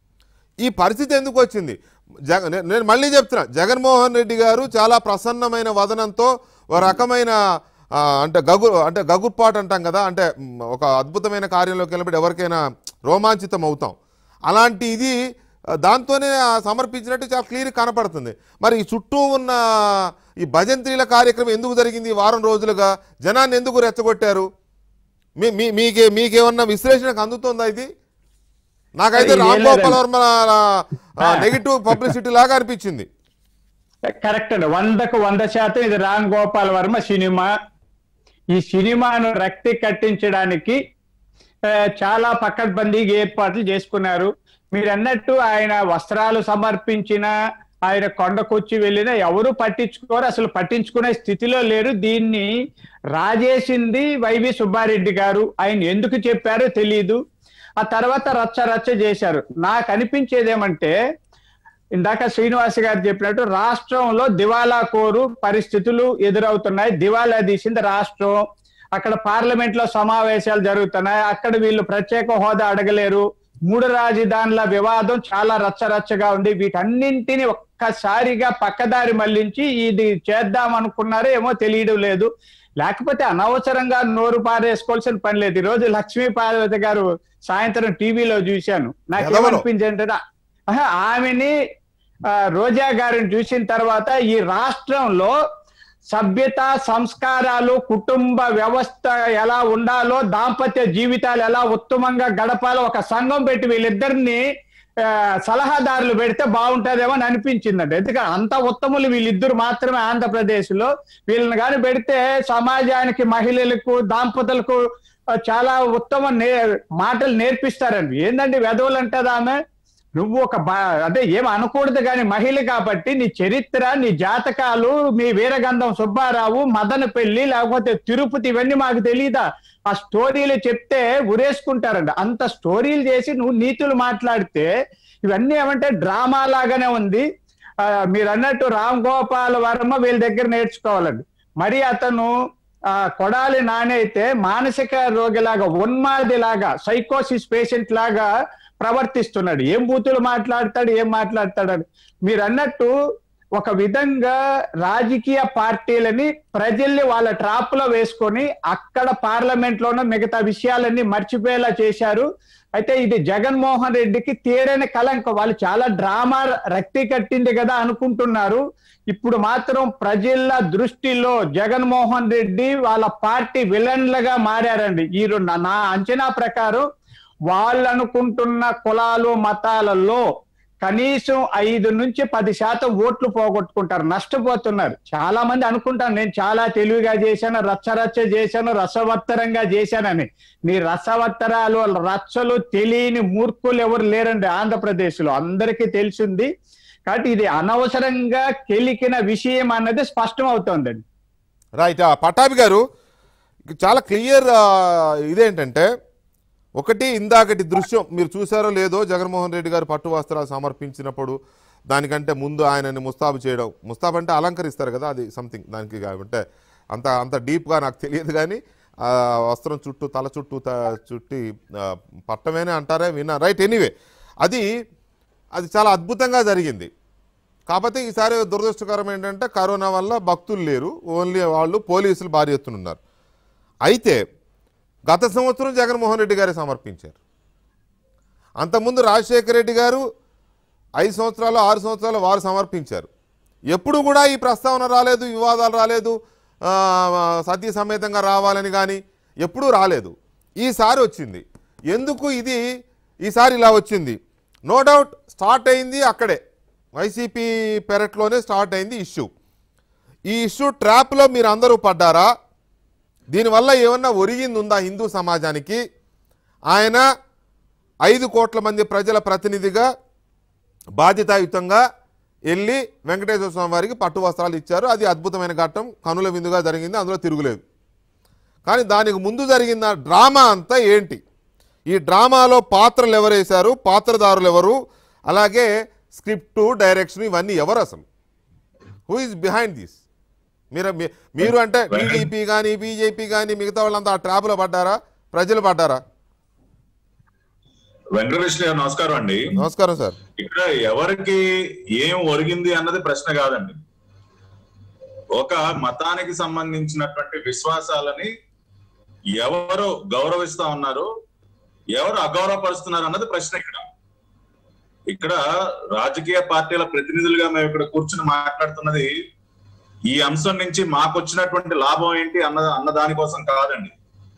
ఈ పరిస్థితి ఎందుకు వచ్చింది జగ నే- నేను మళ్ళీ చెప్తున్నా జగన్మోహన్ రెడ్డి గారు చాలా ప్రసన్నమైన వదనంతో ఒక రకమైన ఆ, అంటే గగు అంటే గగుర్పాటు అంటాం కదా అంటే మ్, ఒక అద్భుతమైన కార్యంలోకి వెళ్ళినప్పుడు ఎవరికైనా రోమాంచితం అవుతాం అలాంటి ఇది ఆ, దాంతోనే ఆ సమర్పించినట్టు చాలా క్లియర్ కనపడుతుంది మరి ఈ చుట్టూ ఉన్న ఈ భజంత్రీల కార్యక్రమం ఎందుకు జరిగింది ఈ వారం రోజులుగా జనాన్ని ఎందుకు రెచ్చగొట్టారు మీ మీ మీకే మీకేమన్నా విశ్లేషణకు అందుతుందా ఇది నాకైతే ఏం రామ్ గోపాల్ లేదండి. వర్మ నెగిటివ్ పబ్లిసిటీ లాగా అనిపించింది కరెక్ట్ అండి వందకు వంద శాతం ఇది రామ్ గోపాల్ వర్మ సినిమా ఈ సినిమాను రక్తి కట్టించడానికి ఆ, చాలా పక్కడ్బందీగా ఏర్పాట్లు చేసుకున్నారు మీరు అన్నట్టు ఆయన వస్త్రాలు సమర్పించిన ఆయన కొండకొచ్చి వెళ్ళినా ఎవరు పట్టించుకోరు అసలు పట్టించుకునే స్థితిలో లేరు దీన్ని రాజేసింది వైవి సుబ్బారెడ్డి గారు ఆయన ఎందుకు చెప్పారో తెలియదు ఆ తర్వాత రచ్చ రచ్చ చేశారు నాకు అనిపించేది ఏమంటే ఇందాక శ్రీనివాస్ గారు చెప్పినట్టు రాష్ట్రంలో దివాలా కోరు పరిస్థితులు ఎదురవుతున్నాయి దివాలా తీసింది రాష్ట్రం అక్కడ పార్లమెంట్ లో సమావేశాలు జరుగుతున్నాయి అక్కడ వీళ్ళు ప్రత్యేక హోదా అడగలేరు మూడు రాజధానుల వివాదం చాలా రచ్చరచ్చగా ఉంది వీటన్నింటిని ఒక్కసారిగా పక్కదారి మళ్లించి ఇది చేద్దాం అనుకున్నారో ఏమో తెలియడం లేదు లేకపోతే అనవసరంగా నోరు పారేసుకోవాల్సిన పని లేదు ఈ రోజు లక్ష్మీ పార్వతి గారు సాయంత్రం టీవీలో చూశాను నాకేమనిపించింది అంటే ఆహా, ఆమెని ఆ, రోజా గారిని చూసిన తర్వాత ఈ రాష్ట్రంలో సభ్యత సంస్కారాలు కుటుంబ వ్యవస్థ ఎలా ఉండాలో దాంపత్య జీవితాలు ఎలా ఉత్తమంగా గడపాలో ఒక సంఘం పెట్టి వీళ్ళిద్దరిని ఆ, సలహాదారులు పెడితే బాగుంటుందేమో అని అనిపించిందండి ఎందుకంటే అంత ఉత్తములు వీళ్ళిద్దరు మాత్రమే ఆంధ్రప్రదేశ్ లో వీళ్ళని కానీ పెడితే సమాజానికి మహిళలకు దాంపతులకు ఆ, చాలా ఉత్తమ నే మాటలు నేర్పిస్తారండి ఏందండి వెధవులు అంటది ఆమె నువ్వు ఒక బా అంటే ఏం అనకూడదు కానీ మహిళ కాబట్టి నీ చరిత్ర నీ జాతకాలు మీ వీరగంధం సుబ్బారావు మదన పెళ్లి లేకపోతే తిరుపతి ఇవన్నీ మాకు తెలియదా ఆ స్టోరీలు చెప్తే ఉరేసుకుంటారండి అంత స్టోరీలు చేసి నువ్వు నీతులు మాట్లాడితే ఇవన్నీ ఏమంటే డ్రామా లాగానే ఉంది ఆ, మీరు అన్నట్టు రామ్ గోపాల్ వర్మ వీళ్ళ దగ్గర నేర్చుకోవాలండి మరి అతను ఆ కొడాలి నాని అయితే మానసిక రోగిలాగా ఉన్మాదిలాగా సైకోసిస్ పేషెంట్ లాగా ప్రవర్తిస్తున్నాడు ఏం బూతులు మాట్లాడతాడు ఏం మాట్లాడతాడు మీరు అన్నట్టు ఒక విధంగా రాజకీయ పార్టీలని ప్రజల్ని వాళ్ళ ట్రాప్ లో వేసుకొని అక్కడ పార్లమెంట్ లోనూ మిగతా విషయాలన్నీ మర్చిపోయేలా చేశారు అయితే ఇది జగన్మోహన్ రెడ్డికి తీరని కలంకం వాళ్ళు చాలా డ్రామా రక్తి కట్టింది కదా అనుకుంటున్నారు ఇప్పుడు మాత్రం ప్రజల దృష్టిలో జగన్మోహన్ రెడ్డి వాళ్ళ పార్టీ విలన్లుగా మారారండి ఈ రెండు నా- నా అంచనా ప్రకారం వాళ్ళు అనుకుంటున్న కులాలు మతాలలో కనీసం ఐదు నుంచి పది శాతం ఓట్లు పోగొట్టుకుంటారు నష్టపోతున్నారు చాలా మంది అనుకుంటారు నేను చాలా తెలివిగా చేశాను రచ్చరచ్చ చేశాను రసవత్తరంగా చేశానని నీ రసవత్తరాలు రచ్చలు తెలియని మూర్ఖులు ఎవరు లేరండి ఆంధ్రప్రదేశ్ లో అందరికీ తెలిసింది కాబట్టి ఇది అనవసరంగా కెలికిన విషయం అన్నది స్పష్టం అవుతోందండి రైట్ ఆ, పటాభి గారు చాలా క్లియర్ ఇదేంటంటే ఒకటి ఇందాకటి దృశ్యం మీరు చూసారో లేదో జగన్మోహన్ రెడ్డి గారు పట్టు వస్త్రాలు సమర్పించినప్పుడు దానికంటే ముందు ఆయనని ముస్తాబు చేయడం ముస్తాబు అంటే అలంకరిస్తారు కదా అది సంథింగ్ దానికి అంటే అంత అంత డీప్గా నాకు తెలియదు కానీ ఆ వస్త్రం చుట్టూ తల చుట్టూ త- చుట్టి ఆ, పట్టమేనే అంటారే విన్నా రైట్ ఎనీవే అది అది చాలా అద్భుతంగా జరిగింది కాకపోతే ఈసారి దురదృష్టకరం ఏంటంటే కరోనా వల్ల భక్తులు లేరు ఓన్లీ వాళ్ళు పోలీసులు భారీ ఎత్తున ఉన్నారు అయితే గత సంవత్సరం జగన్మోహన్ రెడ్డి గారు సమర్పించారు అంతకుముందు రాజశేఖర రెడ్డి గారు ఐదు సంవత్సరాలు ఆరు సంవత్సరాలు వారు సమర్పించారు ఎప్పుడు కూడా ఈ ప్రస్తావన రాలేదు వివాదాలు రాలేదు ఆ, సతీ సమేతంగా రావాలని కానీ ఎప్పుడూ రాలేదు ఈసారి వచ్చింది ఎందుకు ఇది ఈసారి ఇలా వచ్చింది నో డౌట్ స్టార్ట్ అయింది అక్కడే వైసీపీ పెరట్లోనే స్టార్ట్ అయింది ఇష్యూ ఈ ఇష్యూ ట్రాప్లో మీరు అందరూ పడ్డారా దీనివల్ల ఏమన్నా ఒరిగింది ఉందా హిందూ సమాజానికి ఆయన ఐదు కోట్ల మంది ప్రజల ప్రతినిధిగా బాధ్యతాయుతంగా వెళ్ళి వెంకటేశ్వర స్వామి వారికి పట్టు వస్త్రాలు ఇచ్చారు అది అద్భుతమైన ఘట్టం కనుల విందుగా జరిగింది అందులో తిరుగులేదు కానీ దానికి ముందు జరిగిన డ్రామా అంతా ఏంటి ఈ డ్రామాలో పాత్రలు ఎవరు వేశారు పాత్రదారులు ఎవరు అలాగే స్క్రిప్టు డైరెక్షన్ ఇవన్నీ ఎవరు అసలు హూ ఇస్ బిహైండ్ దిస్ మీరు మీ- మీరు అంటే టీడీపీ కానీ బీజేపీ కానీ మిగతా వాళ్ళంతా ఆ ట్రాప్లో పడ్డారా ప్రజలు పడ్డారా వెంకటకృష్ణ గారు నమస్కారం అండి నమస్కారం సార్ ఇక్కడ ఎవరికి ఏం ఒరిగింది అన్నది ప్రశ్న కాదండి ఒక మతానికి సంబంధించినటువంటి విశ్వాసాలని ఎవరు గౌరవిస్తా ఉన్నారు ఎవరు అగౌరవపరుస్తున్నారు అన్నది ప్రశ్న ఇక్కడ ఇక్కడ రాజకీయ పార్టీల ప్రతినిధులుగా మేము ఇక్కడ కూర్చుని మాట్లాడుతున్నది ఈ అంశం నుంచి మాకు వచ్చినటువంటి లాభం ఏంటి అన్న అన్న దానికోసం కాదండి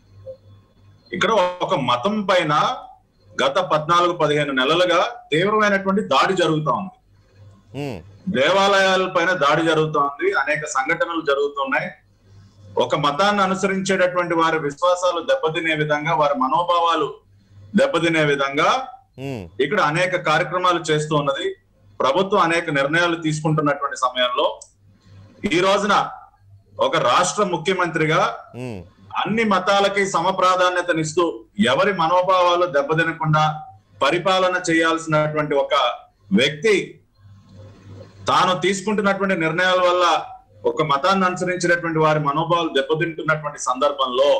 ఇక్కడ ఒక మతం పైన గత పద్నాలుగు పదిహేను నెలలుగా తీవ్రమైనటువంటి దాడి జరుగుతా ఉంది ఉమ్, దేవాలయాల పైన దాడి జరుగుతోంది అనేక సంఘటనలు జరుగుతున్నాయి ఒక మతాన్ని అనుసరించేటటువంటి వారి విశ్వాసాలు దెబ్బతినే విధంగా వారి మనోభావాలు దెబ్బతినే విధంగా ఉమ్, ఇక్కడ అనేక కార్యక్రమాలు చేస్తూ ఉన్నది ప్రభుత్వం అనేక నిర్ణయాలు తీసుకుంటున్నటువంటి సమయంలో ఈ రోజున ఒక రాష్ట్ర ముఖ్యమంత్రిగా ఉమ్, అన్ని మతాలకి సమ ప్రాధాన్యతనిస్తూ ఎవరి మనోభావాలు దెబ్బతినకుండా పరిపాలన చేయాల్సినటువంటి ఒక వ్యక్తి తాను తీసుకుంటున్నటువంటి నిర్ణయాల వల్ల ఒక మతాన్ని అనుసరించినటువంటి వారి మనోభావాలు దెబ్బతింటున్నటువంటి సందర్భంలో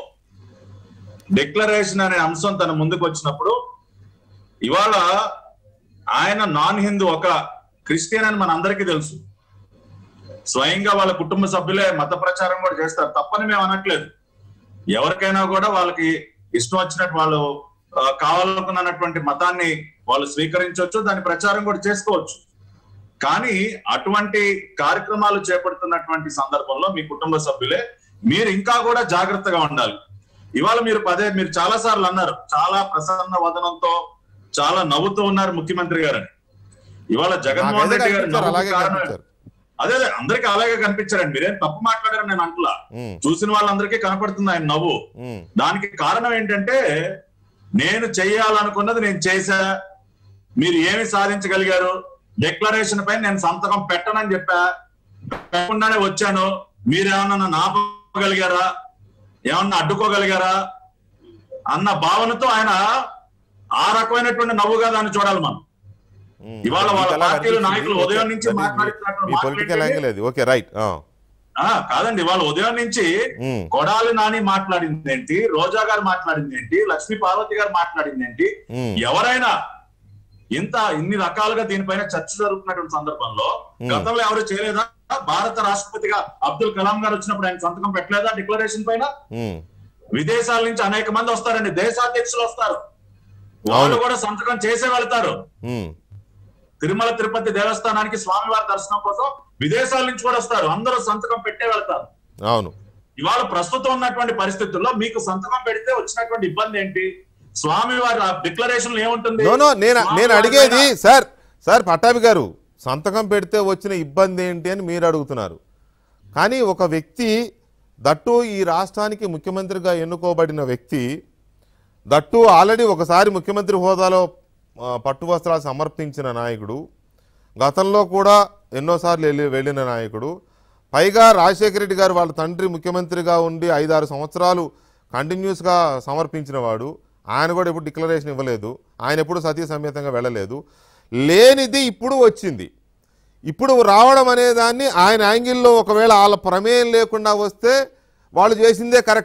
డిక్లరేషన్ అనే అంశం తన ముందుకు వచ్చినప్పుడు ఇవాళ ఆయన నాన్ హిందూ ఒక క్రిస్టియన్ అని మన అందరికీ తెలుసు స్వయంగా వాళ్ళ కుటుంబ సభ్యులే మత ప్రచారం కూడా చేస్తారు తప్పని మేము అనట్లేదు ఎవరికైనా కూడా వాళ్ళకి ఇష్టం వచ్చినట్టు వాళ్ళు ఆ, కావాలనుకున్నటువంటి మతాన్ని వాళ్ళు స్వీకరించవచ్చు దాని ప్రచారం కూడా చేసుకోవచ్చు కానీ అటువంటి కార్యక్రమాలు చేపడుతున్నటువంటి సందర్భంలో మీ కుటుంబ సభ్యులే మీరు ఇంకా కూడా జాగ్రత్తగా ఉండాలి ఇవాళ మీరు పదే మీరు చాలా సార్లు అన్నారు చాలా ప్రసన్న వదనంతో చాలా నవ్వుతూ ఉన్నారు ముఖ్యమంత్రి గారని ఇవాళ జగన్మోహన్ నాకైతే రెడ్డి గారు కనిపించారు, అలాగే నవ్వుకు కారణం కనిపించారు అదే అదే అందరికీ అలాగే కనిపించారండి మీరేం తప్పు మాట్లాడారని నేను అంటున్నా ఉమ్, చూసిన వాళ్ళందరికీ కనపడుతుంది ఆయన నవ్వు ఉమ్, దానికి కారణం ఏంటంటే నేను చెయ్యాలనుకున్నది నేను చేశా మీరు ఏమి సాధించగలిగారు డిక్లరేషన్ పైన నేను సంతకం పెట్టనని చెప్పా పెట్టకుండానే వచ్చాను మీరేమన్నా నన్ను ఆపగలిగారా ఏమన్నా అడ్డుకోగలిగారా అన్న భావనతో ఆయన ఆ రకమైనటువంటి నవ్వుగా దాన్ని చూడాలి మనం ఉమ్. ఇవాళ వాళ్ళ మీకు ఎలా పార్టీలు కనిపించింది? నాయకులు ఓకే, ఉదయం నుంచి అది మీ- మాట్లాడుతున్నటువంటి మీ పొలిటికల్ మాటలు యాంగిల్ అది ఓకే రైట్ ఆ కాదండి వాళ్ళ ఉదయం నుంచి కొడాలి నాని మాట్లాడింది ఏంటి రోజా గారు మాట్లాడింది ఏంటి లక్ష్మీ పార్వతి గారు మాట్లాడింది ఏంటి ఎవరైనా ఇంత ఇన్ని రకాలుగా దీనిపైన చర్చ జరుగుతున్నటువంటి సందర్భంలో Hmm. గతంలో ఎవరు చేయలేదా భారత రాష్ట్రపతిగా అబ్దుల్ కలాం గారు వచ్చినప్పుడు ఆయన సంతకం పెట్టలేదా డిక్లరేషన్ పైన విదేశాల నుంచి అనేక మంది వస్తారండి దేశాధ్యక్షులు వస్తారు వాళ్ళు అవును. కూడా సంతకం చేసే వెళ్తారు తిరుమల తిరుపతి దేవస్థానానికి స్వామివారి దర్శనం కోసం విదేశాల నుంచి కూడా వస్తారు అందరూ సంతకం పెట్టే వెళ్తారు అవును ఇవాళ ప్రస్తుతం ఉన్నటువంటి పరిస్థితుల్లో మీకు సంతకం పెడితే వచ్చినటువంటి ఇబ్బంది ఏంటి స్వామి వారి డిక్లరేషన్ ఏముంటుంది నో నో నేను స్వామి నేను వారి అడిగేది పైన- సార్ సార్ పట్టాభి గారు సంతకం పెడితే వచ్చిన ఇబ్బంది ఏంటి అని మీరు అడుగుతున్నారు కానీ ఒక వ్యక్తి దట్టు ఈ రాష్ట్రానికి ముఖ్యమంత్రిగా ఎన్నుకోబడిన వ్యక్తి దట్టు ఆల్రెడీ ఒకసారి ముఖ్యమంత్రి హోదాలో ఆ, పట్టు వస్త్రాలు సమర్పించిన నాయకుడు గతంలో కూడా ఎన్నోసార్లు వెళ్ళి వెళ్ళిన నాయకుడు పైగా రాజశేఖర రెడ్డి గారు వాళ్ళ తండ్రి ముఖ్యమంత్రిగా ఉండి ఐదారు సంవత్సరాలు కంటిన్యూస్గా సమర్పించిన వాడు ఆయన కూడా ఎప్పుడు డిక్లరేషన్ ఇవ్వలేదు ఆయన ఎప్పుడు సతీ సమేతంగా వెళ్ళలేదు లేనిది ఇప్పుడు వచ్చింది ఇప్పుడు రావడం అనే దాన్ని ఆయన యాంగిల్లో ఒకవేళ వాళ్ళ ప్రమేయం లేకుండా వస్తే వాళ్ళు చేసిందే కరెక్ట్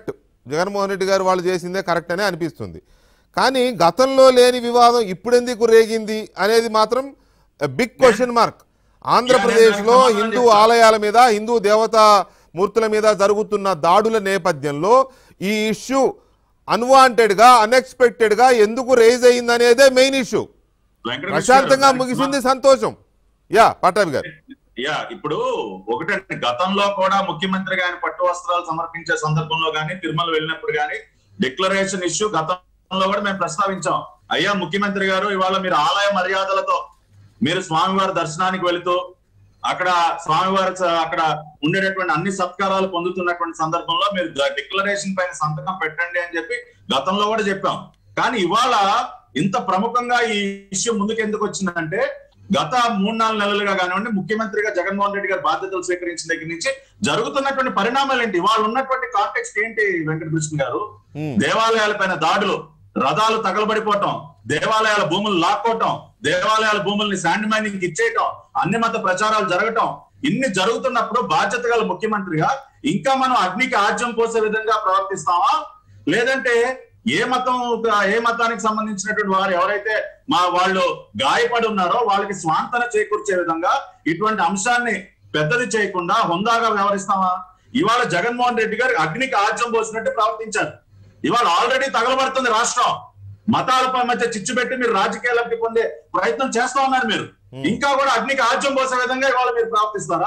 జగన్మోహన్ రెడ్డి గారు వాళ్ళు చేసిందే కరెక్ట్ అనే అనిపిస్తుంది కానీ గతంలో లేని వివాదం ఇప్పుడెందుకు రేగింది అనేది మాత్రం బిగ్ క్వశ్చన్ మార్క్ ఆంధ్రప్రదేశ్లో సమాధానం హిందూ చెప్తా. ఆలయాల మీద హిందూ దేవతా మూర్తుల మీద జరుగుతున్న దాడుల నేపథ్యంలో ఈ ఇష్యూ అన్వాంటెడ్గా అన్ఎక్స్పెక్టెడ్గా ఎందుకు రేజ్ అయింది అనేదే మెయిన్ ఇష్యూ వెంకటకృష్ణ ప్రశాంతంగా గారు, ముగిసింది సంతోషం యా పట్టాభి గారు యా ఇప్పుడు ఒకటండి గతంలో కూడా ముఖ్యమంత్రిగా ఆయన పట్టు వస్త్రాలు సమర్పించే సందర్భంలో గానీ తిరుమల వెళ్ళినప్పుడు గానీ డిక్లరేషన్ ఇష్యూ గతంలో కూడా మేము ప్రస్తావించాం అయ్యా ముఖ్యమంత్రి గారు ఇవాళ మీరు ఆలయ మర్యాదలతో మీరు స్వామివారి దర్శనానికి వెళుతూ అక్కడ స్వామివారి స- అక్కడ ఉండేటటువంటి అన్ని సత్కారాలు పొందుతున్నటువంటి సందర్భంలో మీరు డిక్లరేషన్ పైన సంతకం పెట్టండి అని చెప్పి గతంలో కూడా చెప్పాం కానీ ఇవాళ ఇంత ప్రముఖంగా ఈ ఇష్యూ ముందుకు ఎందుకు వచ్చిందంటే గత మూడు నాలుగు నెలలుగా కానివ్వండి ముఖ్యమంత్రిగా జగన్మోహన్ రెడ్డి గారు బాధ్యతలు స్వీకరించిన దగ్గర నుంచి జరుగుతున్నటువంటి పరిణామాలు ఏంటి వాళ్ళు ఉన్నటువంటి కాంటెక్స్ట్ ఏంటి వెంకటకృష్ణ గారు Hmm. దేవాలయాలపైన దాడులు రథాలు తగలబడిపోవటం దేవాలయాల భూములు లాక్కోవటం దేవాలయాల భూముల్ని శాండ్ మైనింగ్ ఇచ్చేయటం అన్ని మత ప్రచారాలు జరగటం ఇన్ని జరుగుతున్నప్పుడు బాధ్యత గల ముఖ్యమంత్రిగా ఇంకా మనం అగ్నికి ఆజ్యం పోసే విధంగా ప్రవర్తిస్తామా లేదంటే ఏ మతం ఏ మతానికి సంబంధించినటువంటి వారు ఎవరైతే మా వాళ్ళు గాయపడి ఉన్నారో వాళ్ళకి స్వాంతన చేకూర్చే విధంగా ఇటువంటి అంశాన్ని పెద్దది చేయకుండా హుందాగా వ్యవహరిస్తామా ఇవాళ జగన్మోహన్ రెడ్డి గారు అగ్నికి ఆజ్యం పోసినట్టు ప్రవర్తించారు ఇవాళ ఆల్రెడీ తగలబడుతుంది రాష్ట్రం మతాల మధ్య చిచ్చు పెట్టి మీరు రాజకీయ లబ్ధి పొందే ప్రయత్నం చేస్తా ఉన్నారు మీరు ఇంకా కూడా అగ్నికి ఆజ్యం పోసే విధంగా ఇవాళ మీరు ప్రవర్తిస్తారా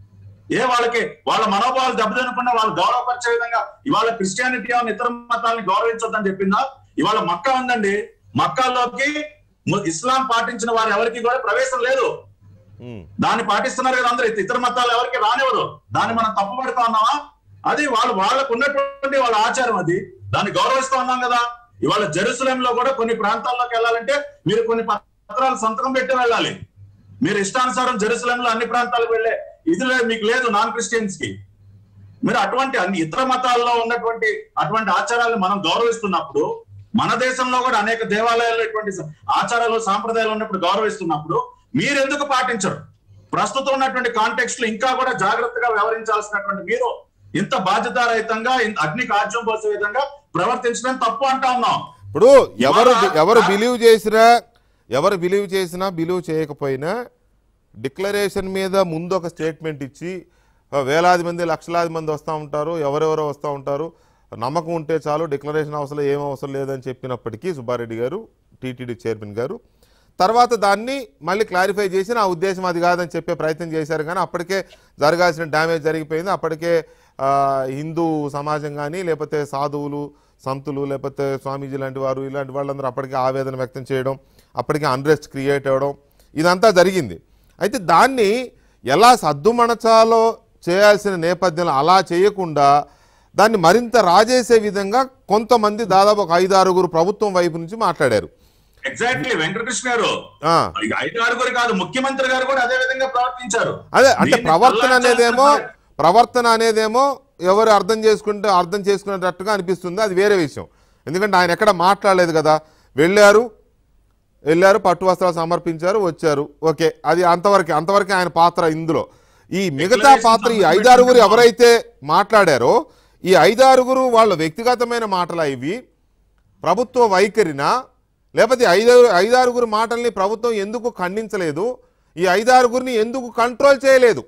ఏ వాళ్ళకి వాళ్ళ మనోభావాలు దెబ్బతినకుండా వాళ్ళు గౌరవపరిచే విధంగా ఇవాళ క్రిస్టియానిటీ అని ఇతర మతాలని గౌరవించొద్దని చెప్పిందా ఇవాళ మక్కా ఉందండి మక్కాలోకి ము- ఇస్లాం పాటించిన వారు ఎవరికి కూడా ప్రవేశం లేదు ఉమ్. దాన్ని పాటిస్తున్నారు కదా అందరూ ఇతర మతాలు ఎవరికి రానివ్వరు దాన్ని మనం తప్పుపడుతా ఉన్నామా అది వాళ్ళు వాళ్ళకు ఉన్నటువంటి వాళ్ళ ఆచారం అది దాన్ని గౌరవిస్తా ఉన్నాం కదా ఇవాళ జెరూసలేం లో కూడా కొన్ని ప్రాంతాల్లోకి వెళ్ళాలంటే మీరు కొన్ని పత్రాలు సంతకం పెట్టి వెళ్ళాలి మీరు ఇష్టానుసారం జెరూసలేం లో అన్ని ప్రాంతాలకు వెళ్ళే ఇది లేదు మీకు లేదు నాన్ క్రిస్టియన్స్ కి మీరు అటువంటి అన్ని ఇతర మతాల్లో ఉన్నటువంటి అటువంటి ఆచారాలను మనం గౌరవిస్తున్నప్పుడు మన దేశంలో కూడా అనేక దేవాలయాల్లో ఇటువంటి స- ఆచారాలు సాంప్రదాయాలు ఉన్నప్పుడు గౌరవిస్తున్నప్పుడు మీరెందుకు పాటించరు ప్రస్తుతం ఉన్నటువంటి కాంటెక్స్ట్ లో ఇంకా కూడా జాగ్రత్తగా వ్యవహరించాల్సినటువంటి మీరు ఇంత బాధ్యతారహితంగా ఇంత అగ్నికి ఆజ్యం పోసే విధంగా ప్రవర్తించడం తప్పు అంటా ఉన్నాం ఇప్పుడు ఎవరు ఇవాళ- ఎవరు బిలీవ్ చేసినా ఎవరు బిలీవ్ చేసినా బిలీవ్ చేయకపోయినా డిక్లరేషన్ మీద ముందు ఒక స్టేట్మెంట్ ఇచ్చి ఆ, వేలాది మంది లక్షలాది మంది వస్తూ ఉంటారు ఎవరెవరో వస్తూ ఉంటారు నమ్మకం ఉంటే చాలు డిక్లరేషన్ అవసరం ఏం అవసరం లేదని చెప్పినప్పటికీ సుబ్బారెడ్డి గారు టీటీడీ చైర్మన్ గారు తర్వాత దాన్ని మళ్ళీ క్లారిఫై చేసి నా ఉద్దేశం అది కాదని చెప్పే ప్రయత్నం చేశారు కానీ అప్పటికే జరగాల్సిన డ్యామేజ్ జరిగిపోయింది అప్పటికే ఆ, హిందూ సమాజం కానీ లేకపోతే సాధువులు సంతులు లేకపోతే స్వామీజీ లాంటి వారు ఇలాంటి వాళ్ళందరూ అప్పటికే ఆవేదన వ్యక్తం చేయడం అప్పటికే అన్రెస్ట్ క్రియేట్ అవ్వడం ఇదంతా జరిగింది అయితే దాన్ని ఎలా సద్దుమణచాలో చేయాల్సిన నేపథ్యంలో అలా చేయకుండా దాన్ని మరింత రాజేసే విధంగా కొంతమంది దాదాపు ఒక ఐదు ఆరుగురు ప్రభుత్వం వైపు నుంచి మాట్లాడారు ఎగ్జాక్ట్లీ వెంకటకృష్ణ గారు ఆ, ఇక ఐదు ఆరుగురు కాదు ముఖ్యమంత్రి గారు కూడా అదే విధంగా ప్రవర్తించారు అదే అంటే దీన్ని ప్రవర్తన చల్లార్చాల్సిన అనేదేమో పని- ప్రవర్తన అనేదేమో ఎవరు అర్థం చేసుకుంటే అర్థం చేసుకునేటట్టుగా అనిపిస్తుంది అది వేరే విషయం ఎందుకంటే ఆయన ఎక్కడ మాట్లాడలేదు కదా వెళ్ళారు వెళ్ళారు పట్టు వస్త్రాలు సమర్పించారు వచ్చారు ఓకే అది అంతవరకే అంతవరకే ఆయన పాత్ర ఇందులో ఈ మిగతా Declaration పాత్ర ఈ సంబంధించిన ఐదారుగురు ఎవరైతే మాట్లాడారో ఈ ఐదారుగురు వాళ్ళ వ్యక్తిగతమైన మాటలా ఇవి ప్రభుత్వ వైఖరినా లేకపోతే ఐదు ఐదారుగురు మాటల్ని ప్రభుత్వం ఎందుకు ఖండించలేదు ఈ ఐదారుగురిని ఎందుకు కంట్రోల్ చేయలేదు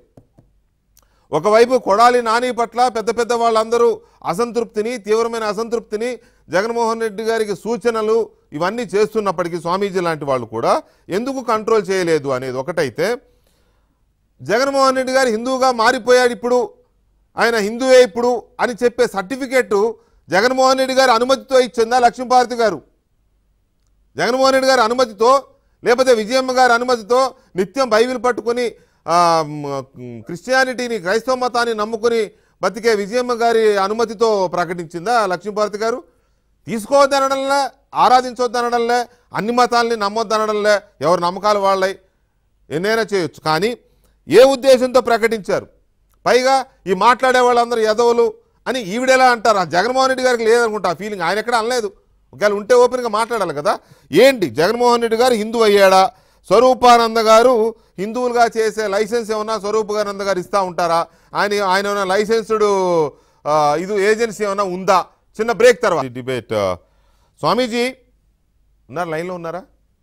ఒకవైపు కొడాలి నాని పట్ల పెద్ద పెద్ద వాళ్ళందరూ అసంతృప్తిని తీవ్రమైన అసంతృప్తిని జగన్మోహన్ రెడ్డి గారికి సూచనలు ఇవన్నీ చేస్తున్నప్పటికీ స్వామీజీ లాంటి వాళ్ళు కూడా ఎందుకు కంట్రోల్ చేయలేదు అనేది ఒకటైతే జగన్మోహన్ రెడ్డి గారు హిందువుగా మారిపోయాడు ఇప్పుడు ఆయన హిందువే ఇప్పుడు అని చెప్పే సర్టిఫికెట్ జగన్మోహన్ రెడ్డి గారి అనుమతితో ఇచ్చిందా లక్ష్మీపార్వతి గారు జగన్మోహన్ రెడ్డి గారి అనుమతితో లేకపోతే విజయమ్మ గారి అనుమతితో నిత్యం బైబిల్ పట్టుకొని ఆ, మ్, క్రిస్టియానిటీని క్రైస్తవ మతాన్ని నమ్ముకుని బతికే విజయమ్మ గారి అనుమతితో ప్రకటించిందా లక్ష్మీపార్వతి గారు తీసుకోవద్దనడంలే ఆరాధించొద్దనడంలే అన్ని మతాల్ని నమ్మొద్దనడంలే ఎవరి నమ్మకాలు వాళ్ళై ఎన్నైనా చేయొచ్చు కానీ ఏ ఉద్దేశంతో ప్రకటించారు పైగా ఈ మాట్లాడే వాళ్ళందరూ యదవులు అని ఈవిడెలా అంటారు ఆ జగన్మోహన్ రెడ్డి గారికి లేదనుకుంటా ఆ ఫీలింగ్ ఆయన ఎక్కడ అనలేదు ఒకవేళ ఉంటే ఓపెన్గా మాట్లాడాలి కదా ఏంటి జగన్మోహన్ రెడ్డి గారు హిందూ అయ్యాడా స్వరూపానంద గారు హిందువులుగా చేసే లైసెన్స్ ఏమన్నా స్వరూపానంద గారు ఇస్తూ ఉంటారా ఆయన ఆయన ఏమైనా లైసెన్స్డ్ ఆ, ఇది ఏజెన్సీ ఏమైనా ఉందా చిన్న బ్రేక్ తర్వాత ఈ డిబేట్ స్వామీజీ ఉన్నారు లైన్లో ఉన్నారా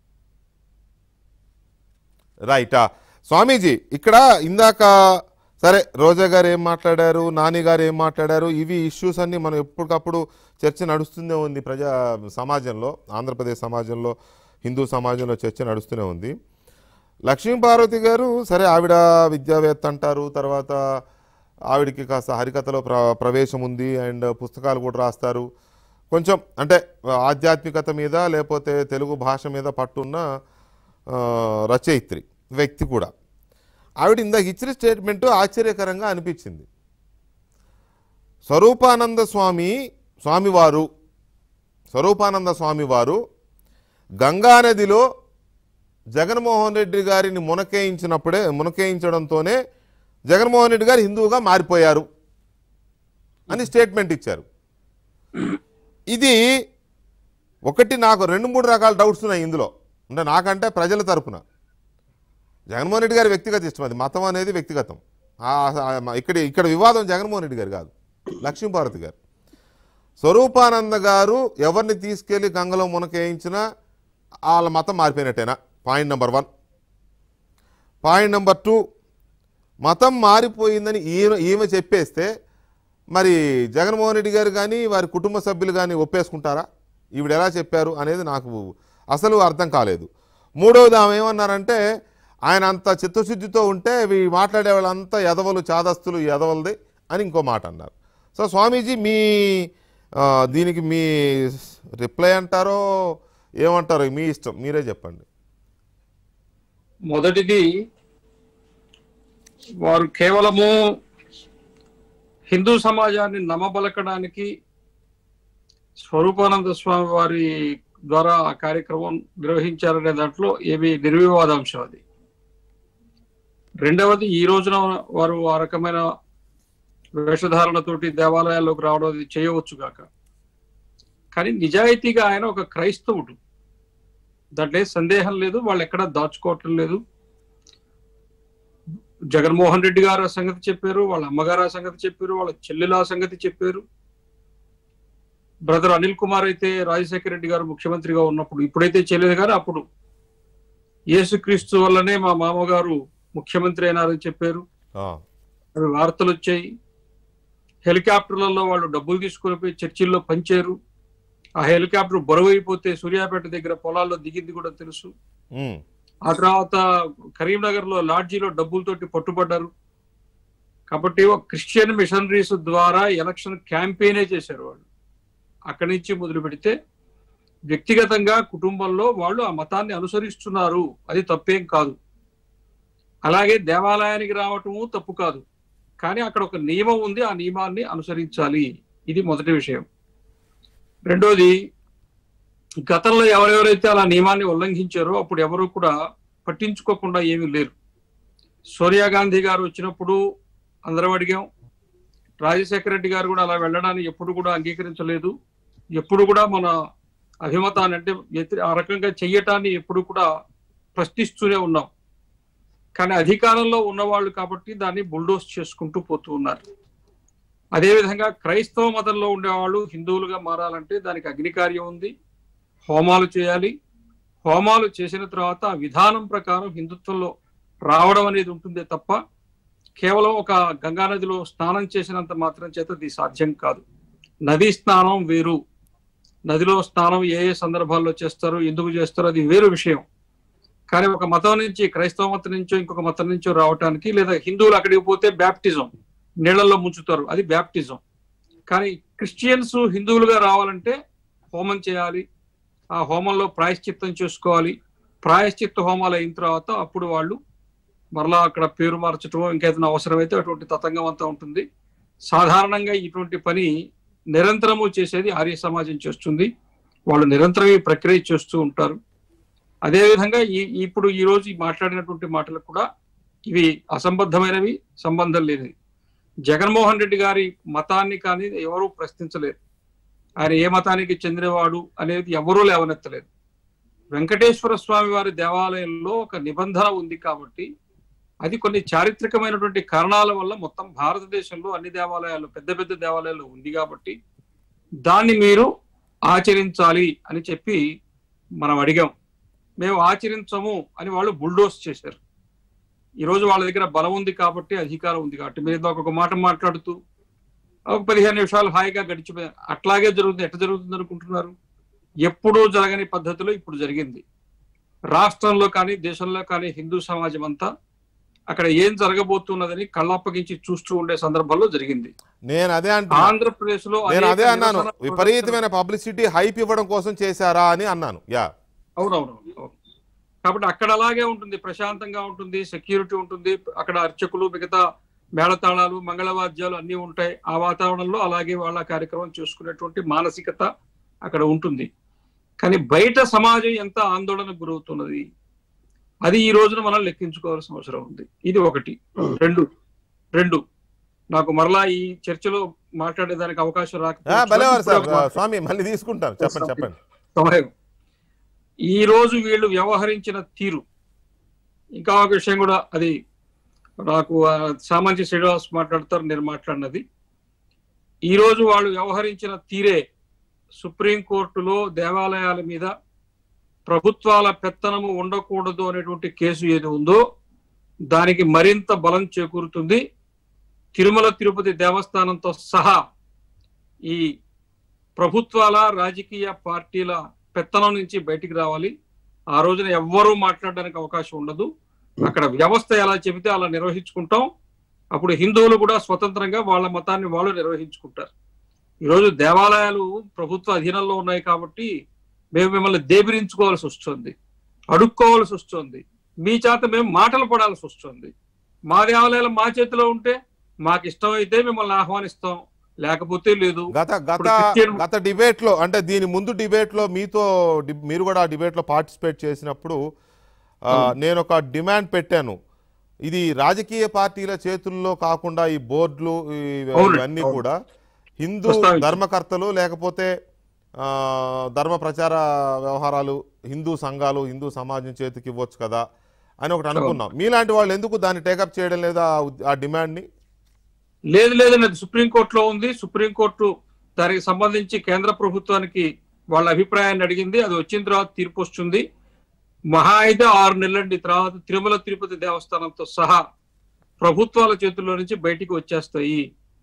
రైట్ స్వామీజీ ఇక్కడ ఇందాక సరే రోజా గారు ఏం మాట్లాడారు నాని గారు ఏం మాట్లాడారు ఇవి ఇష్యూస్ అన్ని మనం ఎప్పటికప్పుడు చర్చ నడుస్తూనే ఉంది ప్రజా సమాజంలో ఆంధ్రప్రదేశ్ సమాజంలో హిందూ సమాజంలో చర్చ నడుస్తూనే ఉంది లక్ష్మీ పార్వతి గారు సరే ఆవిడ విద్యావేత్త అంటారు తర్వాత ఆవిడకి కాస్త హరికథలో ప్ర ప్రవేశం ఉంది అండ్ పుస్తకాలు కూడా రాస్తారు కొంచెం అంటే ఆధ్యాత్మికత మీద లేకపోతే తెలుగు భాష మీద పట్టున్న ఆ, రచయిత్రి వ్యక్తి కూడా ఆవిడ ఇందాక ఇచ్చిన స్టేట్మెంట్ ఆశ్చర్యకరంగా అనిపించింది స్వరూపానంద స్వామి స్వామివారు స్వరూపానంద స్వామివారు గంగానదిలో జగన్మోహన్ రెడ్డి గారిని మునకేయించినప్పుడే మునకేయించడంతోనే జగన్మోహన్ రెడ్డి గారు హిందువుగా మారిపోయారు అని స్టేట్మెంట్ ఇచ్చారు ఇది ఒకటి నాకు రెండు మూడు రకాల డౌట్స్ ఉన్నాయి ఇందులో అంటే నాకంటే ప్రజల తరపున జగన్మోహన్ రెడ్డి గారి వ్యక్తిగత ఇష్టం అది మతం అనేది వ్యక్తిగతం ఆ- ఆ- ఇక్కడ ఇక్కడ వివాదం జగన్మోహన్ రెడ్డి గారు కాదు లక్ష్మీభారతి గారు స్వరూపానంద గారు ఎవరిని తీసుకెళ్లి గంగలో మునకేయించినా వాళ్ళ మతం మారిపోయినట్టేనా point number one point number two మతం మారిపోయిందని ఈమె ఈమె చెప్పేస్తే మరి జగన్మోహన్ రెడ్డి గారు కానీ వారి కుటుంబ సభ్యులు కానీ ఒప్పేసుకుంటారా ఈవిడ ఎలా చెప్పారు అనేది నాకు అసలు అర్థం కాలేదు మూడవది ఆమె ఏమన్నారంటే ఆయన అంత చిత్తశుద్ధితో ఉంటే వీ మాట్లాడే వాళ్ళంతా ఎదవలు చాదస్తులు ఎదవలది అని ఇంకో మాట అన్నారు సో స్వామీజీ మీ ఆ, దీనికి మీ రిప్లై అంటారో ఏమంటారో మీ ఇష్టం మీరే చెప్పండి మొదటిది వారు కేవలము హిందూ సమాజాన్ని నమ్మబలకడానికి స్వరూపానంద స్వామి వారి ద్వారా ఆ కార్యక్రమం నిర్వహించారనే దాంట్లో ఏమి నిర్వివాదాంశం అది రెండవది ఈ రోజున వారు ఆ రకమైన వేషధారణతోటి దేవాలయాల్లోకి రావడం అది చేయవచ్చు గాక కానీ నిజాయితీగా ఆయన ఒక క్రైస్తవుడు దాంట్లో ఏ సందేహం లేదు వాళ్ళు ఎక్కడా దాచుకోవటం లేదు జగన్మోహన్ రెడ్డి గారు ఆ సంగతి చెప్పారు వాళ్ళ అమ్మగారు ఆ సంగతి చెప్పారు వాళ్ళ చెల్లెలు ఆ సంగతి చెప్పారు బ్రదర్ అనిల్ కుమార్ అయితే రాజశేఖర రెడ్డి గారు ముఖ్యమంత్రిగా ఉన్నప్పుడు ఇప్పుడైతే చేయలేదు కానీ అప్పుడు యేసుక్రీస్తు వల్లనే మా మామగారు ముఖ్యమంత్రి అయినారని చెప్పారు ఆ, అవి వార్తలు వచ్చాయి హెలికాప్టర్లలో వాళ్ళు డబ్బులు తీసుకుని పోయి చర్చిల్లో పంచారు ఆ హెలికాప్టర్ బరువు అయిపోతే సూర్యాపేట దగ్గర పొలాల్లో దిగింది కూడా తెలుసు ఉమ్, ఆ తర్వాత కరీంనగర్ లో లాడ్జీలో డబ్బులతోటి పట్టుబడ్డారు కాబట్టి ఒక క్రిస్టియన్ మిషనరీస్ ద్వారా ఎలక్షన్ క్యాంపెయినే చేశారు వాళ్ళు అక్కడి నుంచి మొదలు పెడితే వ్యక్తిగతంగా కుటుంబంలో వాళ్ళు ఆ మతాన్ని అనుసరిస్తున్నారు అది తప్పేం కాదు అలాగే దేవాలయానికి రావటము తప్పు కాదు కానీ అక్కడ ఒక నియమం ఉంది ఆ నియమాన్ని అనుసరించాలి ఇది మొదటి విషయం రెండోది గతంలో ఎవరెవరైతే అలా నియమాన్ని ఉల్లంఘించారో అప్పుడు ఎవరు కూడా పట్టించుకోకుండా ఏమీ లేరు సోనియా గాంధీ గారు వచ్చినప్పుడు అందరం అడిగాం రాజశేఖర రెడ్డి గారు కూడా అలా వెళ్ళడాన్ని ఎప్పుడు కూడా అంగీకరించలేదు ఎప్పుడు కూడా మన అభిమతాన్ని అంటే వ్యతి- ఆ రకంగా చెయ్యటాన్ని ఎప్పుడు కూడా ప్రశ్నిస్తూనే ఉన్నాం కానీ అధికారంలో ఉన్నవాళ్ళు కాబట్టి దాన్ని బుల్డోస్ చేసుకుంటూ పోతూ ఉన్నారు అదేవిధంగా క్రైస్తవ మతంలో ఉండేవాళ్ళు హిందువులుగా మారాలంటే దానికి అగ్నికార్యం ఉంది హోమాలు చేయాలి హోమాలు చేసిన తర్వాత ఆ విధానం ప్రకారం హిందుత్వంలో రావడం అనేది ఉంటుందే తప్ప కేవలం ఒక గంగా నదిలో స్నానం చేసినంత మాత్రం చేత ఇది సాధ్యం కాదు నదీ స్నానం వేరు నదిలో స్నానం ఏ ఏ సందర్భాల్లో చేస్తారు ఎందుకు చేస్తారో అది వేరు విషయం కానీ ఒక మతం నుంచి క్రైస్తవ మతం నుంచో ఇంకొక మతం నుంచో రావటానికి లేదా హిందువులు అక్కడికి పోతే బ్యాప్టిజం నీళ్లలో ముంచుతారు అది బ్యాప్టిజం కానీ క్రిస్టియన్స్ హిందువులుగా రావాలంటే హోమం చేయాలి ఆ హోమంలో ప్రాయశ్చిత్తం చేసుకోవాలి ప్రాయశ్చిత్త హోమాలు అయిన తర్వాత అప్పుడు వాళ్ళు మరలా అక్కడ పేరు మార్చటమో ఇంకేదైనా అవసరమైతే అటువంటి తతంగం అంతా ఉంటుంది సాధారణంగా ఇటువంటి పని నిరంతరము చేసేది ఆర్య సమాజం చేస్తుంది వాళ్ళు నిరంతరం ఈ ప్రక్రియ చేస్తూ ఉంటారు అదేవిధంగా ఈ ఇప్పుడు ఈ రోజు ఈ మాట్లాడినటువంటి మాటలు కూడా ఇవి అసంబద్ధమైనవి సంబంధం లేనివి జగన్మోహన్ రెడ్డి గారి మతాన్ని కానీ ఎవరూ ప్రశ్నించలేరు ఆయన ఏ మతానికి చెందినవాడు అనేది ఎవరూ లేవనెత్తలేదు వెంకటేశ్వర స్వామి వారి దేవాలయంలో ఒక నిబంధన ఉంది కాబట్టి అది కొన్ని చారిత్రకమైనటువంటి కారణాల వల్ల మొత్తం భారతదేశంలో అన్ని దేవాలయాలు పెద్ద పెద్ద దేవాలయాలు ఉంది కాబట్టి దాన్ని మీరు ఆచరించాలి అని చెప్పి మనం అడిగాం మేము ఆచరించము అని వాళ్ళు బుల్డోస్ చేశారు ఈరోజు వాళ్ళ దగ్గర బలం ఉంది కాబట్టి అధికారం ఉంది కాబట్టి మీరు ఒక మాట మాట్లాడుతూ ఒక పదిహేను నిమిషాలు హాయిగా గడిచిపోయారు అట్లాగే జరుగుతుంది ఎట్లా జరుగుతుంది అనుకుంటున్నారు ఎప్పుడూ జరగని పద్ధతిలో ఇప్పుడు జరిగింది రాష్ట్రంలో కానీ దేశంలో కానీ హిందూ సమాజం అంతా అక్కడ ఏం జరగబోతున్నదని కళ్ళప్పగించి చూస్తూ ఉండే సందర్భంలో జరిగింది నేను అదే అంటున్నా ఆంధ్రప్రదేశ్ లో నేను అదే అనేక అన్నాను నిరసన విపరీతమైన పబ్లిసిటీ హైప్ ఇవ్వడం కోసం చేశారా అని అన్నాను యా అవునవును అవును. కాబట్టి అక్కడ అలాగే ఉంటుంది ప్రశాంతంగా ఉంటుంది సెక్యూరిటీ ఉంటుంది అక్కడ అర్చకులు మిగతా మేళతాళాలు మంగళవాద్యాలు అన్నీ ఉంటాయి ఆ వాతావరణంలో అలాగే వాళ్ళ కార్యక్రమం చేసుకునేటువంటి మానసికత అక్కడ ఉంటుంది కానీ బయట సమాజం ఎంత ఆందోళనకు గురవుతున్నది అది ఈ రోజున మనం లెక్కించుకోవాల్సిన అవసరం ఉంది ఇది ఒకటి రెండు రెండు నాకు మరలా ఈ చర్చలో మాట్లాడేదానికి అవకాశం ఆ, భలేవారు సార్ రాకపోతే ఆ, స్వామి మళ్ళీ తీసుకుంటాను చెప్పండి చెప్పండి సమయం ఈ రోజు వీళ్ళు వ్యవహరించిన తీరు ఇంకా ఒక విషయం కూడా అది నాకు ఆ, సామంచి శ్రీనివాస్ మాట్లాడతారు నేను మాట్లాడినది ఈ రోజు వాళ్ళు వ్యవహరించిన తీరే సుప్రీంకోర్టులో దేవాలయాల మీద ప్రభుత్వాల పెత్తనము ఉండకూడదు అనేటువంటి కేసు ఏది ఉందో దానికి మరింత బలం చేకూరుతుంది తిరుమల తిరుపతి దేవస్థానంతో సహా ఈ ప్రభుత్వాల రాజకీయ పార్టీల పెత్తనం నుంచి బయటికి రావాలి ఆ రోజున ఎవ్వరూ మాట్లాడడానికి అవకాశం ఉండదు అక్కడ వ్యవస్థ ఎలా చెబితే అలా నిర్వహించుకుంటాం అప్పుడు హిందువులు కూడా స్వతంత్రంగా వాళ్ళ మతాన్ని వాళ్ళు నిర్వహించుకుంటారు ఈరోజు దేవాలయాలు ప్రభుత్వ అధీనంలో ఉన్నాయి కాబట్టి మేము మిమ్మల్ని దేబిరించుకోవాల్సి వస్తుంది అడుక్కోవాల్సి వస్తుంది మీ చేత మేము మాటలు పడాల్సి వస్తుంది మా దేవాలయాలు మా చేతిలో ఉంటే మాకు ఇష్టమైతే మిమ్మల్ని ఆహ్వానిస్తాం లేకపోతే లేదు గత గత ఇప్పుడు క్రిస్టియన్- గత డిబేట్ లో అంటే దీని ముందు డిబేట్ లో మీతో డి- మీరు కూడా ఆ డిబేట్ లో పార్టిసిపేట్ చేసినప్పుడు ఆ, నేను ఒక డిమాండ్ పెట్టాను ఇది రాజకీయ పార్టీల చేతుల్లో కాకుండా ఈ బోర్డులు ఈ- అవునండి, ఇవన్నీ అవును. కూడా హిందూ ప్రస్తావించారు. ధర్మకర్తలు లేకపోతే ఆ, ధర్మ ప్రచార వ్యవహారాలు హిందూ సంఘాలు హిందూ సమాజం చేతికి ఇవ్వచ్చు కదా అని ఒకటి అనుకున్నాం మీలాంటి వాళ్ళు ఎందుకు దాన్ని టేకప్ చేయడం లేదా ఆ ఉద్- ఆ డిమాండ్ని లేదు లేదండి అది సుప్రీంకోర్టులో ఉంది సుప్రీంకోర్టు దానికి సంబంధించి కేంద్ర ప్రభుత్వానికి వాళ్ళ అభిప్రాయాన్ని అడిగింది అది వచ్చిన తర్వాత తీర్పు వస్తుంది మహా అయితే ఆరు నెలలండి తర్వాత తిరుమల తిరుపతి దేవస్థానంతో సహా ప్రభుత్వాల చేతుల్లో నుంచి బయటికి వచ్చేస్తాయి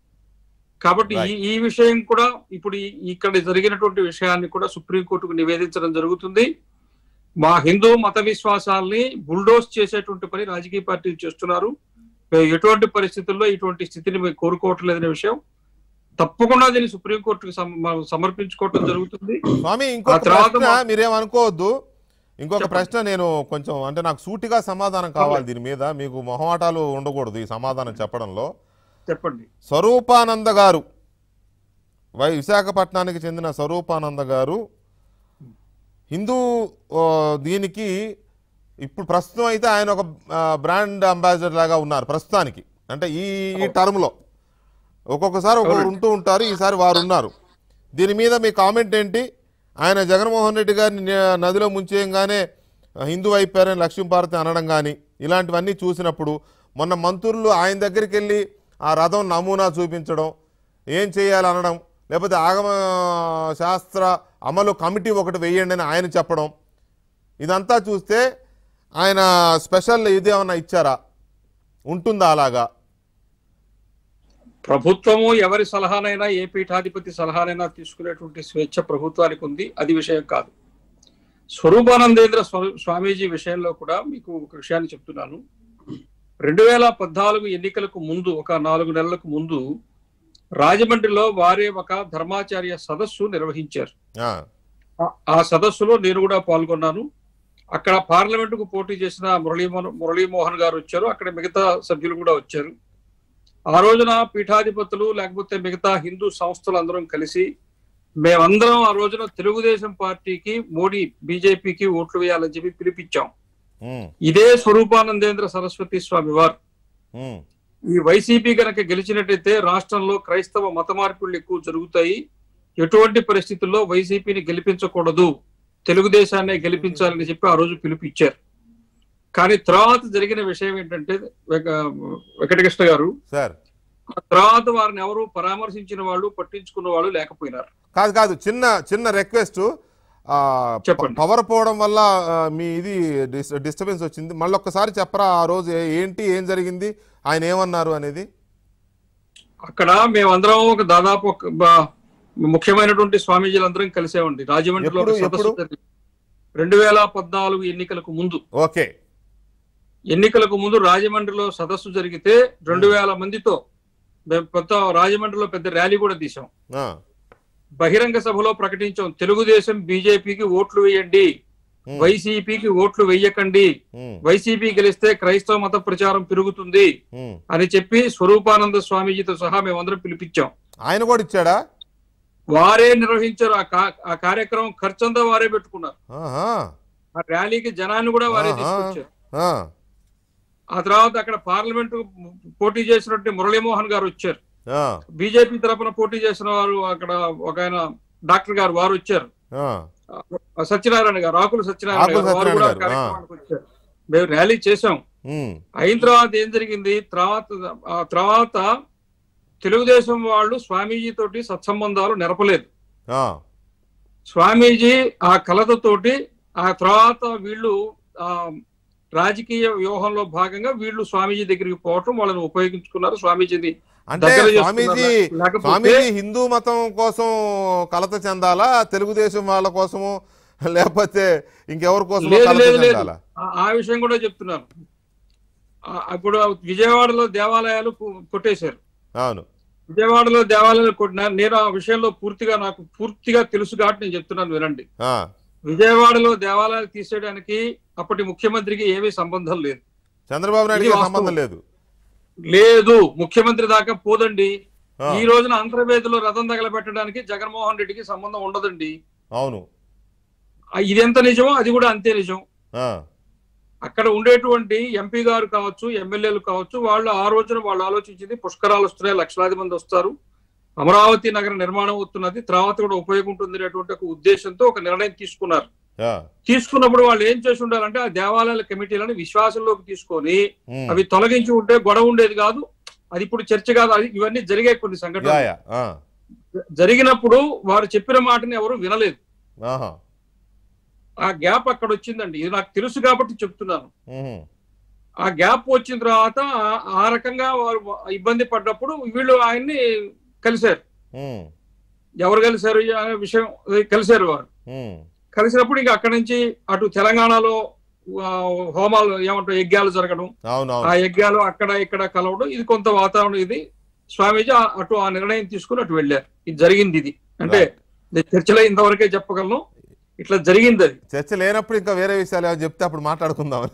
కాబట్టి ఈ ఈ విషయం కూడా ఇప్పుడు ఈ- ఇక్కడ జరిగినటువంటి విషయాన్ని కూడా సుప్రీంకోర్టుకు నివేదించడం జరుగుతుంది మా హిందూ మత విశ్వాసాల్ని బుల్డోస్ చేసేటువంటి పని రాజకీయ పార్టీలు చేస్తున్నారు మేము ఎటువంటి పరిస్థితుల్లో ఇటువంటి స్థితిని మేము కోరుకోవట్లేదనే విషయం తప్పకుండా దీన్ని సుప్రీంకోర్టుకు సమ- మనం సమర్పించుకోవటం జరుగుతుంది స్వామి ఇంకొక ఆ తర్వాత ప్రశ్న మా- మీరేమనుకోవద్దు ఇంకొక చెప్పండి. ప్రశ్న నేను కొంచెం అంటే నాకు సూటిగా సమాధానం కావాలి దీని మీద మీకు మొహమాటాలు ఉండకూడదు ఈ సమాధానం చెప్పడంలో చెప్పండి స్వరూపానంద గారు వై విశాఖపట్నానికి చెందిన స్వరూపానంద గారు హిందూ ఆ, దీనికి ఇప్పుడు ప్రస్తుతం అయితే ఆయన ఒక ఆ, బ్రాండ్ అంబాసిడర్ లాగా ఉన్నారు ప్రస్తుతానికి అంటే ఈ ఈ టర్మ్లో ఒక్కొక్కసారి ఒక్కొక్కరు ఉంటూ ఉంటారు ఈసారి వారు ఉన్నారు దీని మీద మీ కామెంట్ ఏంటి ఆయన జగన్మోహన్ రెడ్డి గారిని నే- నదిలో ముంచేయంగానే హిందూ అయిపోయారని లక్ష్మీభారతి అనడం కానీ ఇలాంటివన్నీ చూసినప్పుడు మొన్న మంత్రులు ఆయన దగ్గరికి వెళ్ళి ఆ రథం నమూనా చూపించడం ఏం చేయాలి అనడం లేకపోతే ఆగమ శాస్త్ర అమలు కమిటీ ఒకటి వేయండి అని ఆయన చెప్పడం ఇదంతా చూస్తే ఆయన స్పెషల్ ఇది ఏమన్నా ఇచ్చారా ఉంటుందా అలాగా ప్రభుత్వము ఎవరి సలహానైనా ఏ పీఠాధిపతి సలహానైనా తీసుకునేటువంటి స్వేచ్ఛ ప్రభుత్వానికి ఉంది అది విషయం కాదు స్వరూపానందేంద్ర స్వ- స్వామీజీ విషయంలో కూడా మీకు ఒక విషయాన్ని చెప్తున్నాను రెండు వేల పద్నాలుగు ఎన్నికలకు ముందు ఒక నాలుగు నెలలకు ముందు రాజమండ్రిలో వారే ఒక ధర్మాచార్య సదస్సు నిర్వహించారు ఆ, ఆ- ఆ సదస్సులో నేను కూడా పాల్గొన్నాను అక్కడ పార్లమెంటుకు పోటీ చేసిన మురళీమోహన్ మురళీమోహన్ గారు వచ్చారు అక్కడ మిగతా సభ్యులు కూడా వచ్చారు ఆ రోజున పీఠాధిపతులు లేకపోతే మిగతా హిందూ సంస్థలు అందరం కలిసి మేమందరం ఆ రోజున తెలుగుదేశం పార్టీకి మోడీ బీజేపీకి ఓట్లు వేయాలని చెప్పి పిలిపించాం ఉమ్, ఇదే స్వరూపానందేంద్ర సరస్వతి స్వామి వారు ఉమ్, ఈ వైసీపీ గనక గెలిచినట్టయితే రాష్ట్రంలో క్రైస్తవ మత మార్పులు ఎక్కువ జరుగుతాయి ఎటువంటి పరిస్థితుల్లో వైసీపీని గెలిపించకూడదు తెలుగుదేశాన్ని గెలిపించాలని చెప్పి ఆ రోజు పిలుపిచ్చారు కానీ తర్వాత జరిగిన విషయం ఏంటంటే వెంక- వెంకటకృష్ణ గారు సార్ ఆ తర్వాత వారిని ఎవరు పరామర్శించిన వాళ్ళు పట్టించుకున్న వాళ్ళు లేకపోయినారు కాదు కాదు చిన్న చిన్న రిక్వెస్ట్ చెప్పండి. పవర్ పోవడం వల్ల ఆ, మీ ఇది డిస్టర్బెన్స్ వచ్చింది మళ్ళీ ఒక్కసారి చెప్పరా ఆ రోజు ఏ- ఏంటి ఏం జరిగింది ఆయన ఏమన్నారు అనేది అక్కడ మేమందరం ఒక దాదాపు ఒక బ- ముఖ్యమైనటువంటి స్వామీజీలందరం కలిసేవండి రాజమండ్రిలో ఒక ఎప్పుడు- సదస్సు ఎప్పుడు? జరిగింది. రెండు వేల పద్నాలుగు ఎన్నికలకు ముందు ఓకే ఎన్నికలకు ముందు రాజమండ్రిలో సదస్సు జరిగితే రెండు వేల మందితో మేము పెద్ద రాజమండ్రిలో పెద్ద ర్యాలీ కూడా తీసాం ఆ, బహిరంగ సభలో ప్రకటించాం తెలుగుదేశం బీజేపీకి ఓట్లు వేయండి ఉమ్, వైసీపీకి ఓట్లు వేయకండి ఉమ్, వైసీపీ గెలిస్తే క్రైస్తవ మత ప్రచారం పెరుగుతుంది ఉమ్. అని చెప్పి స్వరూపానంద స్వామీజీతో సహా మేమందరం పిలిపించాం ఆయన కూడా ఇచ్చాడా వారే నిర్వహించారు ఆ కా- ఆ కార్యక్రమం ఖర్చంతా వారే పెట్టుకున్నారు ఆహా, ఆ ర్యాలీకి జనాన్ని కూడా వారే ఆహా. తీసుకొచ్చారు ఆ, ఆ తర్వాత అక్కడ పార్లమెంట్ పోటీ చేసినట్టు మురళీమోహన్ గారు వచ్చారు ఆ, బీజేపీ తరపున పోటీ చేసిన వారు అక్కడ ఒక ఆయన డాక్టర్ గారు వారు వచ్చారు ఆ, ఆ సత్యనారాయణ గారు ఆకుల సత్యనారాయణ ఆకుల గారు వారు కూడా సత్యనారాయణ గారు, ఆ. కార్యక్రమానికి వచ్చారు మేము ర్యాలీ చేశాం ఉమ్, అయిన తర్వాత ఏం జరిగింది తర్వాత ఆ తర్వాత తెలుగుదేశం వాళ్ళు స్వామీజీ తోటి సత్సంబంధాలు నెరపలేదు ఆ, స్వామీజీ ఆ కలతతోటి ఆ తర్వాత వీళ్ళు ఆ రాజకీయ వ్యూహంలో భాగంగా వీళ్ళు స్వామీజీ దగ్గరికి పోవటం వాళ్ళని ఉపయోగించుకున్నారు స్వామీజీని అంటే దగ్గర స్వామీజీ చేసుకున్నారు. లేకపోతే స్వామీజీ హిందూ మతం కోసం కలత చెందాలా తెలుగుదేశం వాళ్ళ కోసము లేకపోతే ఇంకెవరి కోసమో లేదు కలత లేదు లేదు చెందాలా ఆ- ఆ విషయం కూడా చెప్తున్నాను ఆ- ఇప్పుడు విజయవాడలో దేవాలయాలు కు- కొట్టేశారు అవును విజయవాడలో దేవాలయాలు కొట్టిన నేను ఆ విషయంలో పూర్తిగా నాకు పూర్తిగా తెలుసు కాబట్టి నేను చెప్తున్నాను వినండి ఆ, విజయవాడలో దేవాలయాలు తీసేయడానికి అప్పటి ముఖ్యమంత్రికి ఏమీ సంబంధం లేదు చంద్రబాబు నాయుడు ఇది గారికి వాస్తవం. సంబంధం లేదు లేదు ముఖ్యమంత్రి దాకా పోదండి ఆ, ఈ రోజున అంతర్వేదిలో రథం తగలబెట్టడానికి జగన్మోహన్ రెడ్డికి సంబంధం ఉండదండి అవును ఆ, ఇది ఎంత నిజమో అది కూడా అంతే నిజం ఆ, అక్కడ ఉండేటువంటి ఎంపీ గారు కావచ్చు ఎమ్మెల్యేలు కావచ్చు వాళ్ళు ఆ రోజున వాళ్ళు ఆలోచించింది పుష్కరాలు వస్తున్నాయి లక్షలాది మంది వస్తారు అమరావతి నగర నిర్మాణం అవుతున్నది తర్వాత కూడా ఉపయోగం ఉంటుంది అనేటువంటి ఒక ఉద్దేశంతో ఒక నిర్ణయం తీసుకున్నారు ఆ, తీసుకున్నప్పుడు వాళ్ళు ఏం చేసి ఉండాలంటే ఆ దేవాలయాల కమిటీలను విశ్వాసంలోకి తీసుకొని ఉమ్, అవి తొలగించి ఉంటే గొడవ ఉండేది కాదు అది ఇప్పుడు చర్చ కాదు అది ఇవన్నీ జరిగాయి కొన్ని యా, సంఘటనలు యా, ఆ, జరిగినప్పుడు వారు చెప్పిన మాటని ఎవరు వినలేదు ఆహా, ఆ గ్యాప్ అక్కడ వచ్చిందండి ఇది నాకు తెలుసు కాబట్టి చెప్తున్నాను ఉహు, ఆ గ్యాప్ వచ్చిన తర్వాత ఆ- ఆ రకంగా వారు ఇబ్బంది పడ్డప్పుడు వీళ్ళు ఆయన్ని కలిశారు ఉమ్, ఎవరు కలిశారు అనే విషయం కలిశారు వారు ఉమ్, కలిసినప్పుడు ఇంకా అక్కడి నుంచి అటు తెలంగాణలో ఆ, హోమాలు ఏమంటారు యజ్ఞాలు జరగడం అవును ఆ అవును యజ్ఞాలు అక్కడ ఇక్కడ కలవడం ఇది కొంత వాతావరణం ఇది స్వామీజీ ఆ- అటు ఆ నిర్ణయం తీసుకుని అటు వెళ్ళారు ఇది జరిగింది ఇది అంటే నేను చర్చలో ఇంతవరకే చెప్పగలను ఇట్లా జరిగింది అది చర్చ లేనప్పుడు ఇంకా వేరే విషయాలు ఏమైనా చెప్తే అప్పుడు మాట్లాడుకుందాం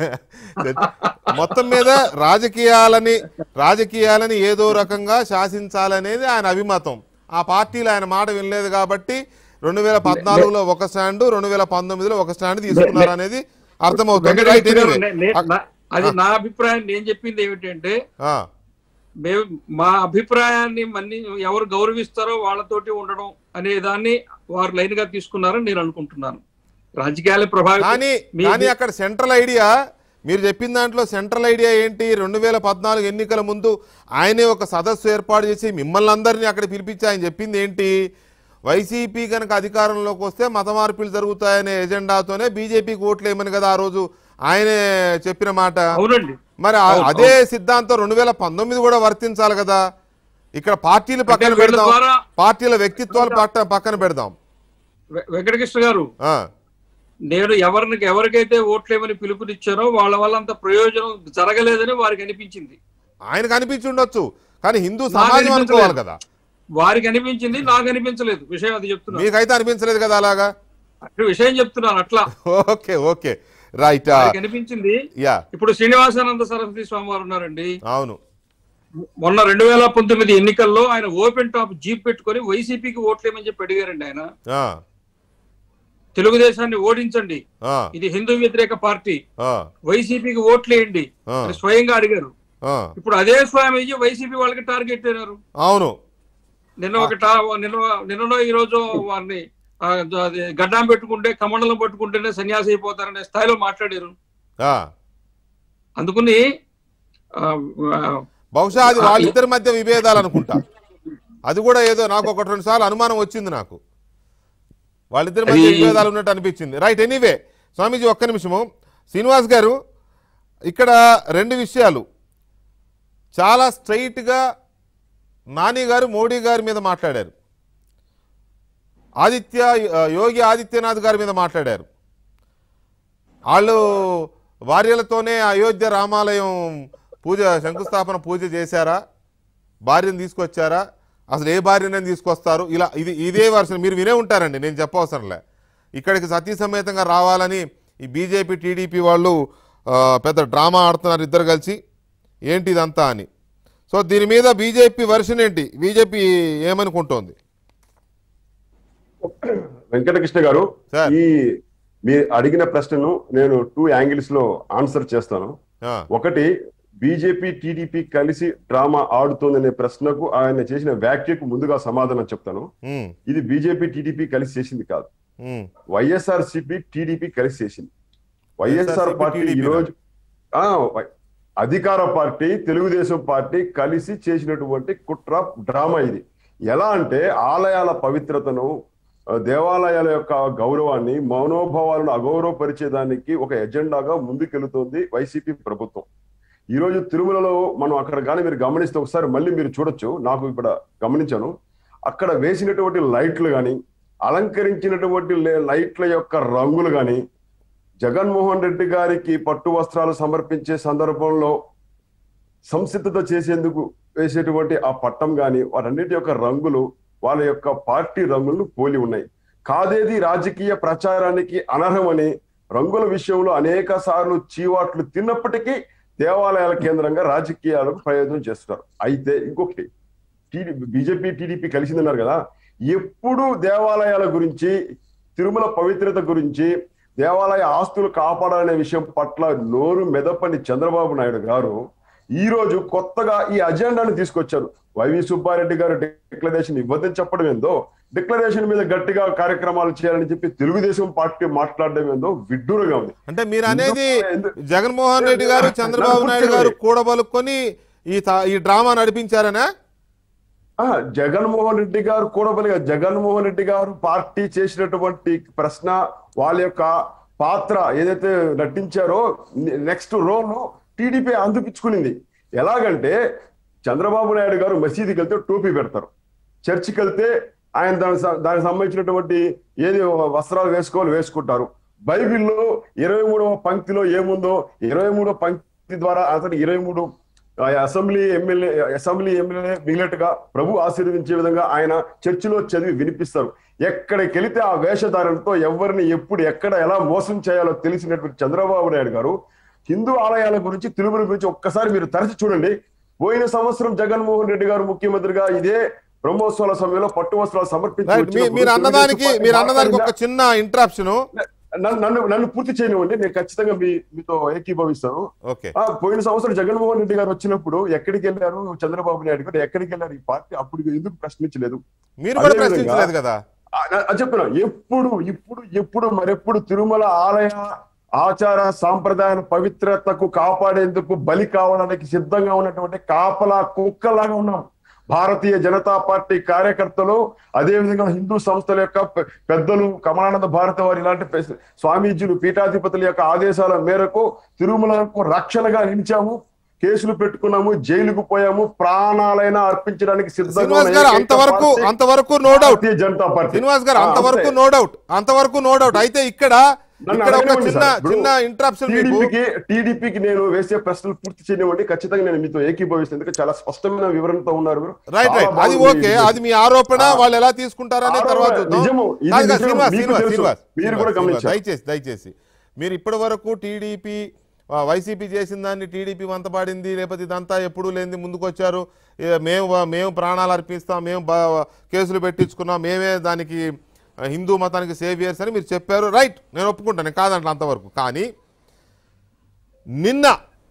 మొత్తం మీద రాజకీయాలని రాజకీయాలని ఏదో రకంగా శాసించాలనేది ఆయన అభిమతం ఆ పార్టీలు ఆయన మాట వినలేదు కాబట్టి రెండు వేల పద్నాలుగులో ఒక స్టాండ్ రెండు వేల పంతొమ్మిదిలో ఒక స్టాండ్ తీసుకున్నారు అనేది అర్థమవుతుంది రైట్ నే- ఎనీవే నే- నా- అది నా అభిప్రాయం నేను చెప్పింది ఏమిటంటే మేము మా అభిప్రాయాన్ని మన్ని ఎవరు గౌరవిస్తారో వాళ్ళతోటి ఉండడం అనే దాన్ని వారు లైన్ గా తీసుకున్నారని నేను అనుకుంటున్నాను రాజకీయాల ప్రభావితం కానీ మీ- కానీ అక్కడ సెంట్రల్ ఐడియా మీరు చెప్పిన దాంట్లో సెంట్రల్ ఐడియా ఏంటి రెండు వేల పద్నాలుగు ఎన్నికల ముందు ఆయనే ఒక సదస్సు ఏర్పాటు చేసి మిమ్మల్ని అందరినీ అక్కడ పిలిపించి ఆయన చెప్పింది ఏంటి వైసీపీ కనుక అధికారంలోకి వస్తే మత మార్పులు జరుగుతాయనే ఎజెండాతోనే బీజేపీకి ఓట్లు వేయమని కదా ఆ రోజు ఆయనే చెప్పిన మాట అవునండి మరి ఆ- అవును, అదే సిద్ధాంతం రెండు వేల పంతొమ్మిది కూడా వర్తించాలి కదా ఇక్కడ పార్టీలు పక్కన అంటే వీళ్ళ పెడదాం ద్వారా పార్టీల వ్యక్తిత్వాలు పట్ట పక్కన పెడదాం వె- వెంకటకృష్ణ గారు ఆ, నేను ఎవరిని ఎవరికైతే ఓట్లేమని పిలుపునిచ్చారో వాళ్ళ వల్ల అంత ప్రయోజనం జరగలేదని వారికి అనిపించింది ఆయనకు అనిపించి ఉండొచ్చు కానీ హిందూ నాకు సమాజం అనిపించలేదు. అనుకోవాలి కదా వారికి అనిపించింది నాకు అనిపించలేదు విషయం అది చెప్తున్నాను మీకైతే అనిపించలేదు కదా అలాగా అక్కడ విషయం చెప్తున్నాను అట్లా ఓకే ఓకే రైట్ వారికి అనిపించింది యా ఇప్పుడు శ్రీనివాసానంద సరస్వతి స్వామి వారు ఉన్నారండి అవును మొన్న రెండు వేల పంతొమ్మిది ఎన్నికల్లో ఆయన ఓపెన్ టాప్ జీప్ పెట్టుకొని వైసీపీకి ఓట్లేమని చెప్పి అడిగారండి ఆయన ఆ, తెలుగుదేశాన్ని ఓడించండి ఆ, ఇది హిందూ వ్యతిరేక పార్టీ ఆ, వైసీపీకి ఓట్లేయండి ఆ, అని స్వయంగా అడిగారు ఆ, ఇప్పుడు అదే స్వామీజీ వైసీపీ వాళ్ళకి టార్గెట్ అయినారు అవును నిన్న ఒక టా నిన్న నిన్ననో ఈ రోజు వారిని ఆ, అది గడ్డం పెట్టుకుంటే కమండలం పట్టుకుంటేనే సన్యాసి అయిపోతారనే స్థాయిలో మాట్లాడారు ఆ. అందుకని ఆ, ఆ, బహుశా అది వాళ్ళిద్దరి మధ్య విభేదాలు అనుకుంటా అది కూడా ఏదో నాకు ఒకటి రెండు సార్లు అనుమానం వచ్చింది నాకు వాళ్ళిద్దరి మధ్య అది- విభేదాలు ఉన్నట్టు అనిపించింది రైట్ ఎనీవే స్వామీజీ ఒక్క నిమిషము శ్రీనివాస్ గారు ఇక్కడ రెండు విషయాలు చాలా స్ట్రైట్గా నాని గారు మోడీ గారి మీద మాట్లాడారు ఆదిత్య యోగి ఆదిత్యనాథ్ గారి మీద మాట్లాడారు వాళ్ళు భార్యలతోనే అయోధ్య రామాలయం పూజ శంకుస్థాపన పూజ చేశారా భార్యను తీసుకొచ్చారా అసలు ఏ భార్యనని తీసుకొస్తారు ఇలా ఇది ఇదే వర్షన్ మీరు వినే ఉంటారండి నేను చెప్పవసరంలే ఇక్కడికి సతీ సమేతంగా రావాలని ఈ బీజేపీ టీడీపీ వాళ్ళు ఆ, పెద్ద డ్రామా ఆడుతున్నారు ఇద్దరు కలిసి ఏంటి ఇదంతా అని సో దీని మీద బీజేపీ వర్షన్ ఏంటి బీజేపీ ఏమనుకుంటోంది వెంకటకృష్ణ గారు సార్. ఈ మీరు అడిగిన ప్రశ్నను నేను టూ యాంగిల్స్ లో ఆన్సర్ చేస్తాను ఆ, ఒకటి బీజేపీ టీడీపీ కలిసి డ్రామా ఆడుతోందనే ప్రశ్నకు ఆయన చేసిన వ్యాఖ్యకు ముందుగా సమాధానం చెప్తాను ఉమ్, ఇది బీజేపీ టీడీపీ కలిసి చేసింది కాదు ఉమ్, వైఎస్ఆర్ సిపి టీడీపీ కలిసి చేసింది వైఎస్ఆర్ YSRCP పార్టీ TDP ఈ రోజు ఆ, వై- అధికార పార్టీ తెలుగుదేశం పార్టీ కలిసి చేసినటువంటి కుట్ర డ్రామా ఇది ఎలా అంటే ఆలయాల పవిత్రతను ఆ, దేవాలయాల యొక్క గౌరవాన్ని మౌనోభావాలను అగౌరవపరిచేదానికి ఒక ఎజెండాగా ముందుకెళ్తోంది వైసీపీ ప్రభుత్వం ఈ రోజు తిరుమలలో మనం అక్కడ కానీ మీరు గమనిస్తే ఒకసారి మళ్ళీ మీరు చూడొచ్చు నాకు ఇక్కడ గమనించాను అక్కడ వేసినటువంటి లైట్లు కానీ అలంకరించినటువంటి లే- లైట్ల యొక్క రంగులు కానీ జగన్మోహన్ రెడ్డి గారికి పట్టు వస్త్రాలు సమర్పించే సందర్భంలో సంసిద్ధత చేసేందుకు వేసేటువంటి ఆ పట్టం గాని వాటన్నిటి యొక్క రంగులు వాళ్ళ యొక్క పార్టీ రంగులను పోలి ఉన్నాయి కాదేది రాజకీయ ప్రచారానికి అనర్హమని రంగుల విషయంలో అనేక సార్లు చీవాట్లు తిన్నప్పటికీ దేవాలయాల కేంద్రంగా రాజకీయాలకు ప్రయోజనం చేస్తున్నారు అయితే ఇంకొకటి టీడీపీ బీజేపీ టీడీపీ కలిసిందన్నారు కదా ఎప్పుడు దేవాలయాల గురించి తిరుమల పవిత్రత గురించి దేవాలయ ఆస్తులు కాపాడాలనే విషయం పట్ల నోరు మెదపని చంద్రబాబు నాయుడు గారు ఈ రోజు కొత్తగా ఈ అజెండాను తీసుకొచ్చారు వైవి సుబ్బారెడ్డి గారు డిక్లరేషన్ ఇవ్వద్దని చెప్పడం ఏందో డిక్లరేషన్ మీద గట్టిగా కార్యక్రమాలు చేయాలని చెప్పి తెలుగుదేశం పార్టీ మాట్లాడడం ఏందో విడ్డూరంగా ఉంది అంటే మీరు అనేది ఎందుకు- జగన్మోహన్ రెడ్డి గారు చంద్రబాబు నాయుడు గారు కూడబలుకొని ఈ తా- ఈ డ్రామా నడిపించారనా ఆ, జగన్మోహన్ రెడ్డి గారు కూడా బలిగా జగన్మోహన్ రెడ్డి గారు పార్టీ చేసినటువంటి ప్రశ్న వాళ్ళ యొక్క పాత్ర ఏదైతే నటించారో నెక్స్ట్ రోల్ టీడీపీ అందిపించుకునింది ఎలాగంటే చంద్రబాబు నాయుడు గారు మసీదుకి వెళ్తే టోపీ పెడతారు చర్చికి వెళ్తే ఆయన దానికి స- దానికి సంబంధించినటువంటి ఏది వస్త్రాలు వేసుకోవాలి వేసుకుంటారు బైబిల్లో ఇరవై మూడవ పంక్తిలో ఏముందో ఇరవై మూడవ పంక్తి ద్వారా అతను ఇరవై మూడు ఆ అసెంబ్లీ ఎమ్మెల్యే అసెంబ్లీ ఎమ్మెల్యే మిగిలినట్టుగా ప్రభు ఆశీర్వదించే విధంగా ఆయన చర్చిలో చదివి వినిపిస్తారు ఎక్కడికి వెళితే ఆ వేషధారణతో ఎవరిని ఎప్పుడు ఎక్కడ ఎలా మోసం చేయాలో తెలిసినటువంటి చంద్రబాబు నాయుడు గారు హిందూ ఆలయాల గురించి తిరుమల గురించి ఒక్కసారి మీరు తరచి చూడండి పోయిన సంవత్సరం జగన్మోహన్ రెడ్డి గారు ముఖ్యమంత్రిగా ఇదే బ్రహ్మోత్సవాల సమయంలో పట్టు వస్త్రాలు సమర్పించి రైట్ మీ- వచ్చినప్పుడు మీరు అన్నదానికి తెలుగుదేశం మీరు పార్టీ అన్నదానికి ఒక మాట్లాడిందా? చిన్న ఇంట్రాప్షన్ నన్ను నన్ను నన్ను పూర్తి చేయనివ్వండి నేను ఖచ్చితంగా మీ మీతో ఏకీభవిస్తాను ఓకే ఆ పోయిన సంవత్సరం జగన్మోహన్ రెడ్డి గారు వచ్చినప్పుడు ఎక్కడికి వెళ్ళారు చంద్రబాబు నాయుడు గారు ఎక్కడికి వెళ్ళారు ఈ పార్టీ అప్పుడు ఎందుకు ప్రశ్నించలేదు మీరు కూడా అదే విధంగా- ప్రశ్నించలేదు కదా ఆ, నా- అది చెప్తున్నా ఎప్పుడు ఇప్పుడు ఎప్పుడు మరెప్పుడు తిరుమల ఆలయ ఆచార సాంప్రదాయాల పవిత్రతకు కాపాడేందుకు బలి కావడానికి సిద్ధంగా ఉన్నటువంటి కాపలా కుక్కలాగా ఉన్నాం భారతీయ జనతా పార్టీ కార్యకర్తలు అదే విధంగా హిందూ సంస్థల యొక్క పె- పెద్దలు కమలానంద భారత వారి ఇలాంటి పె- స్వామీజీలు పీఠాధిపతుల యొక్క ఆదేశాల మేరకు తిరుమలకు రక్షణగా నిలిచాము కేసులు పెట్టుకున్నాము జైలుకు పోయాము ప్రాణాలైనా అర్పించడానికి సిద్ధంగా శ్రీనివాస్ ఉన్న గారు ఏకైక అంతవరకు పార్టీ అంతవరకు no doubt Bharatiya Janata party Srinivas garu ఆ, అంతవరకు అంతే. నో డౌట్ అంతవరకు నో డౌట్ అయితే ఇక్కడ నన్ను ఇక్కడ ఒక అడగనివ్వండి చిన్న సార్. ఇప్పుడు చిన్న ఇంట్రాప్షన్ మీకు టీడీపీకి టీడీపీకి నేను వేసే ప్రశ్నలు పూర్తి చేయనివ్వండి ఖచ్చితంగా నేను మీతో ఏకీభవిస్తాను ఎందుకంటే చాలా స్పష్టమైన వివరణతో ఉన్నారు మీరు రైట్ చాలా రైట్ అది బాగుంది ఓకే ఇది. అది మీ ఆరోపణ ఆ. వాళ్ళు ఎలా తీసుకుంటారనే ఆరోపణ తర్వాత చూద్దాం నిజము. ఇది కాదు, కాదు, నిజం. శ్రీనివాస్ మీకు శ్రీనివాస్ తెలుసు. శ్రీనివాస్ మీరు కూడా శ్రీనివాస్, గమనించారు. దయచేసి దయచేసి మీరు ఇప్పటి వరకు టీడీపీ వైసీపీ చేసిన దాన్ని టీడీపీ వంతపాడింది లేకపోతే ఇదంతా ఎప్పుడూ లేనిది ముందుకు వచ్చారు ఏ, మేము మేము ప్రాణాలు అర్పిస్తాం మేము బా- కేసులు పెట్టించుకున్నాం మేమే దానికి ఆ, హిందూ మతానికి సేవియర్స్ అని మీరు చెప్పారు రైట్ నేను ఒప్పుకుంటాను నేను కాదంట అంతవరకు కానీ నిన్న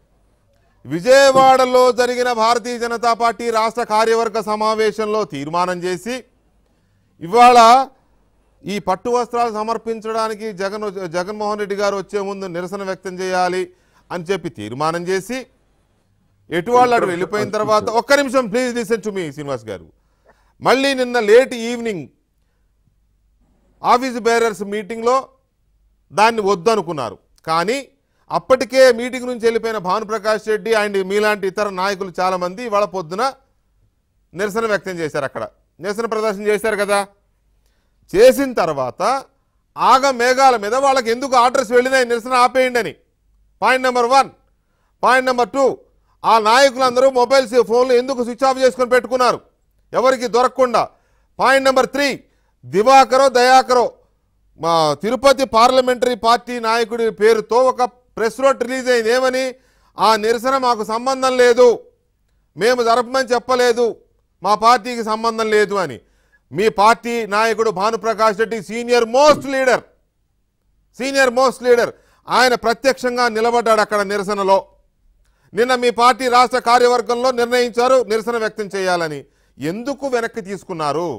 విజయవాడలో జరిగిన భారతీయ జనతా పార్టీ రాష్ట్ర కార్యవర్గ సమావేశంలో తీర్మానం చేసి ఇవాళ ఈ పట్టు వస్త్రాలు సమర్పించడానికి జగన్ జగన్మోహన్ రెడ్డి గారు వచ్చే ముందు నిరసన వ్యక్తం చేయాలి అని చెప్పి తీర్మానం చేసి ఎటు వాళ్ళు అటు వెళ్ళిపోయిన తర్వాత ఒక్క నిమిషం please listen to me Srinivas garu మళ్ళీ నిన్న లేట్ ఈవినింగ్ ఆఫీస్ బేరర్స్ మీటింగ్లో దాన్ని వద్దు అనుకున్నారు కానీ అప్పటికే మీటింగ్ నుంచి వెళ్ళిపోయిన భానుప్రకాష్ రెడ్డి అండ్ మీలాంటి ఇతర నాయకులు చాలామంది ఇవాళ పొద్దున నిరసన వ్యక్తం చేశారు అక్కడ నిరసన ప్రదర్శన చేశారు కదా చేసిన తర్వాత ఆగ మేఘాల మీద వాళ్ళకి ఎందుకు ఆర్డర్స్ వెళ్ళినాయి నిరసన ఆపేయండి అని point number one point number two ఆ నాయకులందరూ మొబైల్స్ ఫోన్లు ఎందుకు స్విచ్ ఆఫ్ చేసుకొని పెట్టుకున్నారు ఎవరికి దొరకకుండా పాయింట్ నెంబర్ త్రీ దివాకరో దయాకరో మా తిరుపతి పార్లమెంటరీ పార్టీ నాయకుడి పేరుతో ఒక ప్రెస్ నోట్ రిలీజ్ అయింది ఏమని ఆ నిరసన మాకు సంబంధం లేదు మేము జరపమని చెప్పలేదు మా పార్టీకి సంబంధం లేదు అని మీ పార్టీ నాయకుడు Bhanuprakash Reddy senior most leader senior most leader ఆయన ప్రత్యక్షంగా నిలబడ్డాడు అక్కడ నిరసనలో నిన్న మీ పార్టీ రాష్ట్ర కార్యవర్గంలో నిర్ణయించారు నిరసన వ్యక్తం చేయాలని ఎందుకు వెనక్కి తీసుకున్నారు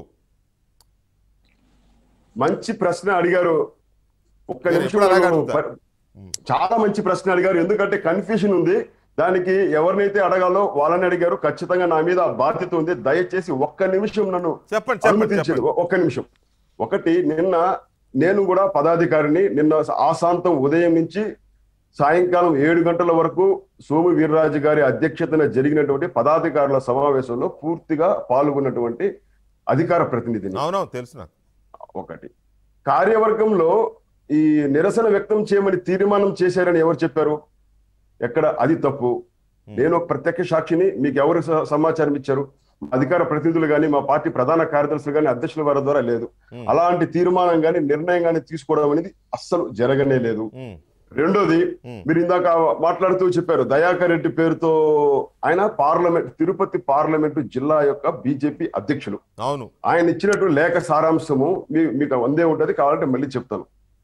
మంచి ప్రశ్న అడిగారు ఒక్క నేను నిమిషం ఎప్పుడు అలాగే నన్ను అడుగుతా. ప- చాలా మంచి ప్రశ్న అడిగారు ఎందుకంటే కన్ఫ్యూషన్ ఉంది దానికి ఎవరినైతే అడగాలో వాళ్ళని అడిగారు ఖచ్చితంగా నా మీద ఆ బాధ్యత ఉంది దయచేసి ఒక్క నిమిషం నన్ను చెప్పండి చెప్పండి అనుమతించండి చెప్పండి ఒక్క నిమిషం ఒకటి నిన్న నేను కూడా పదాధికారిని నిన్న ఆశాంతం ఉదయం నుంచి సాయంకాలం ఏడు గంటల వరకు సోము వీర్రాజు గారి అధ్యక్షతన జరిగినటువంటి పదాధికారుల సమావేశంలో పూర్తిగా పాల్గొన్నటువంటి అధికార ప్రతినిధిని అవునవును తెలుసు నాకు ఒకటి కార్యవర్గంలో ఈ నిరసన వ్యక్తం చేయమని తీర్మానం చేశారని ఎవరు చెప్పారు ఎక్కడ అది తప్పు నేను ఒక ప్రత్యక్ష సాక్షిని మీకు ఎవరు స- సమాచారం ఇచ్చారు అధికార ప్రతినిధులు కానీ మా పార్టీ ప్రధాన కార్యదర్శులు కానీ అధ్యక్షుల వారి ద్వారా లేదు Hmm. అలాంటి తీర్మానం కానీ నిర్ణయం కానీ తీసుకోవడం అనేది అస్సలు జరగనే లేదు ఉమ్, రెండోది ఉమ్, మీరు ఇందాక మాట్లాడుతూ చెప్పారు దయాకర్ రెడ్డి పేరుతో ఆయన పార్లమెంట్ తిరుపతి పార్లమెంటు జిల్లా యొక్క బీజేపీ అధ్యక్షులు అవును ఆయన ఇచ్చినట్టు లేఖ సారాంశము మీ- మీకు అందే ఉంటది కావాలంటే మళ్ళీ చెప్తాను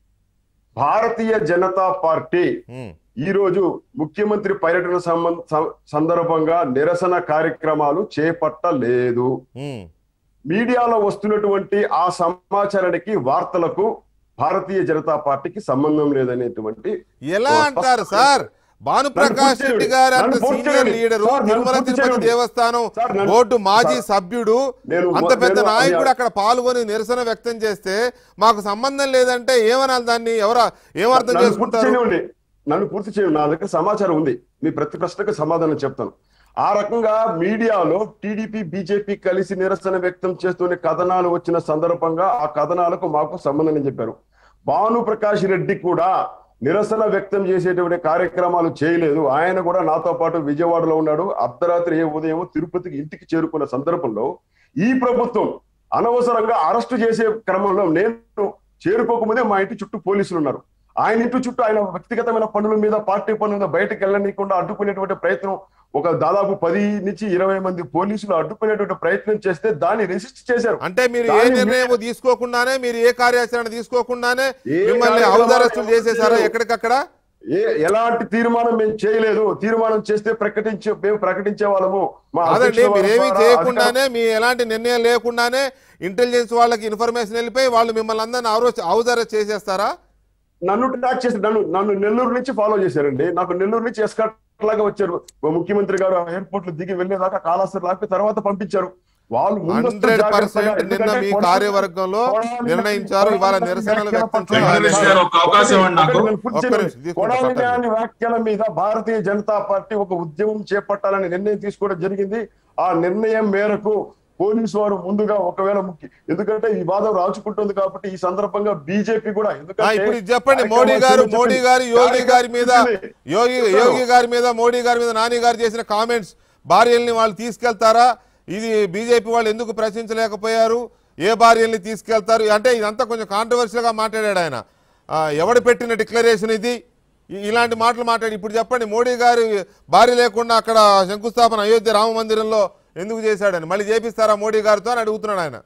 భారతీయ జనతా పార్టీ ఉమ్, ఈ రోజు ముఖ్యమంత్రి పర్యటన సంబం- సం- సందర్భంగా నిరసన కార్యక్రమాలు చేపట్టలేదు ఉమ్. మీడియాలో వస్తున్నటువంటి ఆ సమాచారానికి వార్తలకు భారతీయ జనతా పార్టీకి సంబంధం లేదనేటువంటి ఎలా ఓ, అంటారు స్పష్టంగా- సార్ భానుప్రకాష్ నన్ను రెడ్డి గారు అంత నన్ను పూర్తి సీనియర్ చేయండి. లీడరు సార్, నన్ను తిరుమల పూర్తి తిరుపతి చేయండి. దేవస్థానం సార్, నన్ను- బోర్డు మాజీ సార్, సభ్యుడు నేను- అంత పెద్ద నేను- నాయకుడు అక్కడ పాల్గొని నిరసన వ్యక్తం చేస్తే మాకు సంబంధం లేదంటే ఏమనాలి దాన్ని ఎవరా ఏమర్థం నన్ను పూర్తి చేసుకుంటారు చేయనివ్వండి నన్ను పూర్తి చేయండి నా దగ్గర సమాచారం ఉంది మీ ప్రతి ప్రశ్నకు సమాధానం చెప్తాను ఆ రకంగా మీడియాలో టీడీపీ బీజేపీ కలిసి నిరసన వ్యక్తం చేస్తూనే కథనాలు వచ్చిన సందర్భంగా ఆ కథనాలకు మాకు సంబంధం అని చెప్పారు భాను ప్రకాష్ రెడ్డి కూడా నిరసన వ్యక్తం చేసేటువంటి కార్యక్రమాలు చేయలేదు ఆయన కూడా నాతో పాటు విజయవాడలో ఉన్నాడు అర్ధరాత్రి ఏ ఉదయం తిరుపతికి ఇంటికి చేరుకున్న సందర్భంలో ఈ ప్రభుత్వం అనవసరంగా అరెస్టు చేసే క్రమంలో నేను చేరుకోకముందే మా ఇంటి చుట్టూ పోలీసులు ఉన్నారు ఆయన ఇంటి చుట్టూ ఆయన వ్యక్తిగతమైన పనుల మీద పార్టీ పనుల మీద బయటకు వెళ్ళనీయకుండా అడ్డుకునేటువంటి ప్రయత్నం ఒక దాదాపు పది నుంచి ఇరవై మంది పోలీసులు అడ్డుకునేటువంటి ప్రయత్నం చేస్తే దాన్ని రెసిస్ట్ చేశారు అంటే మీరు ఏ దాన్ని నిర్ణయం తీసుకోకుండానే మీరు ఏ కార్యాచరణ తీసుకోకుండానే ఏ మిమ్మల్ని కార్యక్రమాలు హౌస్ అరెస్టులు చేసేసారా చేయలేదు. ఎక్కడికక్కడ ఏ ఎలాంటి తీర్మానం మేము చేయలేదు తీర్మానం చేస్తే ప్రకటించే మేము ప్రకటించే వాళ్ళము మా కాదండి అధ్యక్షుల వారి మీరేమీ ద్వారా చేయకుండానే మీ ఎలాంటి నిర్ణయం లేకుండానే ఇంటెలిజెన్స్ వాళ్ళకి ఇన్ఫర్మేషన్ వెళ్ళిపోయి వాళ్ళు మిమ్మల్ని అందరిని హౌస్ అరెస్ట్ చేసేస్తారా నన్ను ట్రాక్ చేసి నన్ను నన్ను నెల్లూరు నుంచి ఫాలో చేశారండి నాకు నెల్లూరు నుంచి ఎస్కాట్ లాగా వచ్చారు మా ముఖ్యమంత్రి గారు ఎయిర్పోర్ట్ లో దిగి వెళ్ళేదాకా కాళాస్త్రి లాపి తర్వాత పంపించారు వాళ్ళు ముందస్తు హండ్రెడ్ జాగ్రత్తగా- పర్సెంట్ నిన్న ఎందుకంటే మీ కొడాలి- కార్యవర్గంలో కొడాలి- నిర్ణయించారు ఇవాళ కొడాలి నిరసనలు వ్యాఖ్యల వ్యక్తం పట్ల- చేయాలి జర్నలిస్ట్ గారు ఒక అవకాశం ఇవ్వండి నాకు. ఒకటి నేను పూర్తి ఒక్క చేయను. నిమిషం తీసుకుంటా, కొడాలి పట్టండి. గారి వ్యాఖ్యల మీద భారతీయ జనతా పార్టీ ఒక ఉద్యమం చేపట్టాలని నిర్ణయం తీసుకోవడం జరిగింది ఆ నిర్ణయం మేరకు పోలీసు వారు ముందుగా ఒకవేళ ముఖ్య ఎందుకంటే ఈ వాదం రాచుకుంటుంది కాబట్టి ఈ సందర్భంగా బీజేపీ కూడా ఆ, ఎందుకంటే ఇప్పుడు ఇది చెప్పండి కార్యక్రమం మోడీ గారు చెప్పింది. మోడీ గారు యోగి గారి మీద చెప్పింది. యోగి చెప్తాను. యోగి గారి మీద మోడీ గారి మీద నాని గారు చేసిన కామెంట్స్ భార్యల్ని వాళ్ళు తీసుకెళ్తారా ఇది బీజేపీ వాళ్ళు ఎందుకు ప్రశ్నించలేకపోయారు ఏ భార్యల్ని తీసుకెళ్తారు అంటే ఇదంతా కొంచెం కాంట్రవర్షియల్గా మాట్లాడాడు ఆయన ఆ, ఎవడు పెట్టిన డిక్లరేషన్ ఇది ఇ- ఇలాంటి మాటలు మాట్లాడి ఇప్పుడు చెప్పండి మోడీ గారి భార్య లేకుండా అక్కడ శంకుస్థాపన అయోధ్య రామ మందిరంలో ఎందుకు చేశాడని మళ్ళీ చేపిస్తారా మోడీ గారితో అని అడుగుతున్నాడు ఆయన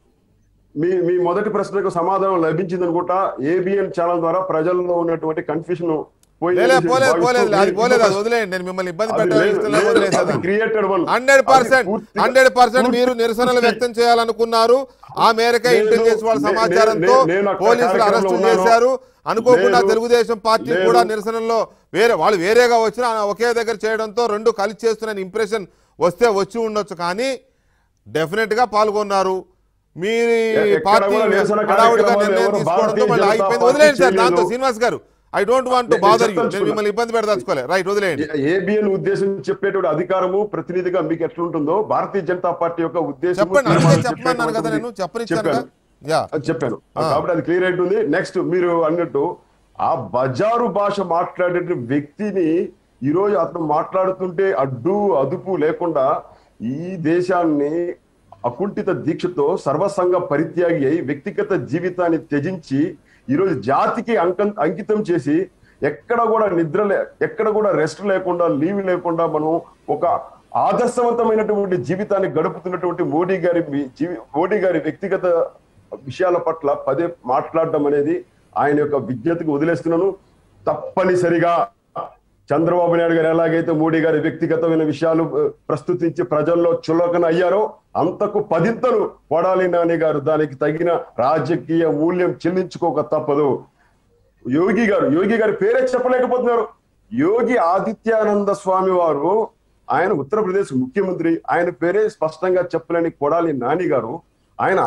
మీ మీ మొదటి ప్రశ్నకు సమాధానం లభించింది అనుకుంటా ఏబిఎన్ ఛానల్ ద్వారా ప్రజల్లో ఉన్నటువంటి కన్ఫ్యూషన్ లేలే పోలేదు పోలేదు అది పోలేదు అది వదిలేయండి నేను మిమ్మల్ని ఇబ్బంది పెట్టాలని ఇష్టం లేక వదిలేసేదాన్ని created one hundred percent hundred percent మీరు నిరసనలు వ్యక్తం చేయాలనుకున్నారు ఆ మేరకే నేను- ఇంటెలిజెన్స్ వాళ్ళ నే- సమాచారంతో నే- నేను అక్కడ పోలీసులు కార్యక్రమంలో అరెస్ట్ ఉన్నాను. చేశారు అనుకోకుండా నేను- తెలుగుదేశం పార్టీ నేను- కూడా నిరసనల్లో వేరే వాళ్ళు వేరేగా వచ్చిన ఒకే దగ్గర చేయడంతో రెండు కలిసి చేస్తున్న ఇంప్రెషన్ వస్తే వచ్చి ఉండొచ్చు కానీ డెఫినెట్ గా పాల్గొన్నారు మీ ఎక్కడ పార్టీ కూడా నిరసన హడావుడిగా కార్యక్రమాలు నిర్ణయం ఎవరు తీసుకోవడంతో భారతీయ మళ్ళీ జనతా అయిపోయింది పార్టీ వదిలేయండి సార్ దాంతో చేయలేదు. Srinivas garu I don't want to నేను బాదర్ యూ చెప్తాను నేను మిమ్మల్ని ఇబ్బంది పెడదలుచుకోలే రైట్ వదిలేయండి ఏబిఎన్ ఉద్దేశం చెప్పేటువంటి అధికారము ప్రతినిధిగా మీకు ఎట్లుంటుందో భారతీయ జనతా పార్టీ యొక్క ఉద్దేశం చెప్పండి అందుకే చెప్పమన్నాను కదా నేను చెప్పనిచ్చాను చెప్పాను యా అది చెప్పాను కాబట్టి అది క్లియర్ అవుతుంది నెక్స్ట్ మీరు అన్నట్టు ఆ బజారు భాష మాట్లాడే వ్యక్తిని ఈ రోజు అతను మాట్లాడుతుంటే అడ్డు అదుపు లేకుండా ఈ దేశాన్ని అకుంఠిత దీక్షతో సర్వసంగ పరిత్యాగి అయి వ్యక్తిగత జీవితాన్ని త్యజించి ఈరోజు జాతికి అంకం అంకితం చేసి ఎక్కడ కూడా నిద్ర లే ఎక్కడ కూడా రెస్ట్ లేకుండా లీవ్ లేకుండా మనం ఒక ఆదర్శవంతమైనటువంటి జీవితాన్ని గడుపుతున్నటువంటి మోడీ గారి మీ- జీవి మోడీ గారి వ్యక్తిగత విషయాల పట్ల పదే మాట్లాడడం అనేది ఆయన యొక్క విజ్ఞతకు వదిలేస్తున్నాను తప్పనిసరిగా చంద్రబాబు నాయుడు గారు ఎలాగైతే మోడీ గారి వ్యక్తిగతమైన విషయాలు ఆ, ప్రస్తుతించి ప్రజల్లో చులకన అయ్యారో అంతకు పదింతలు కొడాలి నాని గారు దానికి తగిన రాజకీయ మూల్యం చెల్లించుకోక తప్పదు యోగి గారు యోగి గారి పేరే చెప్పలేకపోతున్నారు యోగి ఆదిత్యానంద స్వామి వారు ఆయన ఉత్తరప్రదేశ్ ముఖ్యమంత్రి ఆయన పేరే స్పష్టంగా చెప్పలేని కొడాలి నాని గారు ఆయన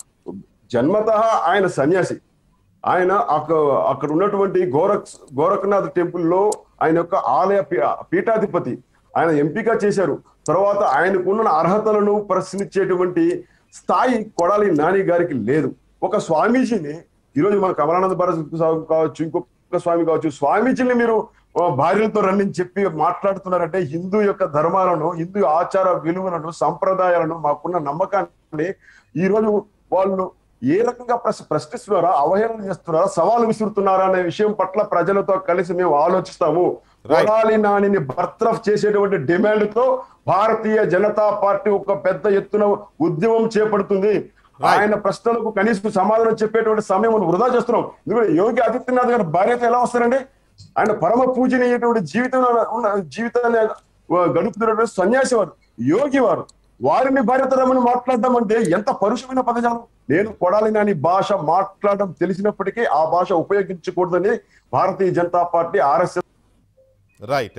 జన్మత ఆయన సన్యాసి ఆయన అక్క- అక్కడ ఉన్నటువంటి గోరఖ్ గోరఖనాథ్ టెంపుల్ లో ఆయన యొక్క ఆలయ పీ- పీఠాధిపతి ఆయన ఎంపిక చేశారు తర్వాత ఆయనకున్న అర్హతలను ప్రశ్నించేటువంటి స్థాయి కొడాలి నాని గారికి లేదు ఒక స్వామీజీని ఈరోజు మన కమలానంద భారత్ స్వామి కావచ్చు ఇంకొక స్వామి కావచ్చు స్వామీజీని మీరు ఆ, భార్యలతో రండి అని చెప్పి మాట్లాడుతున్నారంటే హిందూ యొక్క ధర్మాలను హిందూ ఆచార విలువలను సంప్రదాయాలను మాకున్న నమ్మకాన్ని ఈ రోజు వాళ్ళు ఏ రకంగా ప్రశ్- ప్రశ్నిస్తున్నారా అవహేళన చేస్తున్నారా సవాలు విసురుతున్నారా అనే విషయం పట్ల ప్రజలతో కలిసి మేము ఆలోచిస్తాము Right. కొడాలి నానిని బర్తరఫ్ చేసేటువంటి డిమాండ్ తో భారతీయ జనతా పార్టీ ఒక పెద్ద ఎత్తున ఉద్యమం చేపడుతుంది ఆయన ప్రశ్నలకు కనీసం సమాధానం చెప్పేటువంటి సమయం మనం వృధా చేస్తున్నాం ఎందుకంటే యోగి ఆదిత్యనాథ్ గారి భార్యతో ఎలా వస్తారండి ఆయన పరమ పూజనీయటువంటి జీవితం ఉన్న జీవితాన్ని గడుపుతున్నటువంటి సన్యాసి వారు యోగి వారు వారిని భార్యతో రమ్మని మాట్లాడడం అంటే ఎంత పరుషమైన పదజాలం నేను కొడాలి నాని భాష మాట్లాడడం తెలిసినప్పటికీ ఆ భాష ఉపయోగించకూడదని Bharatiya Janata party RSS right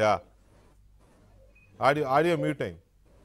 audio audio mute అయింది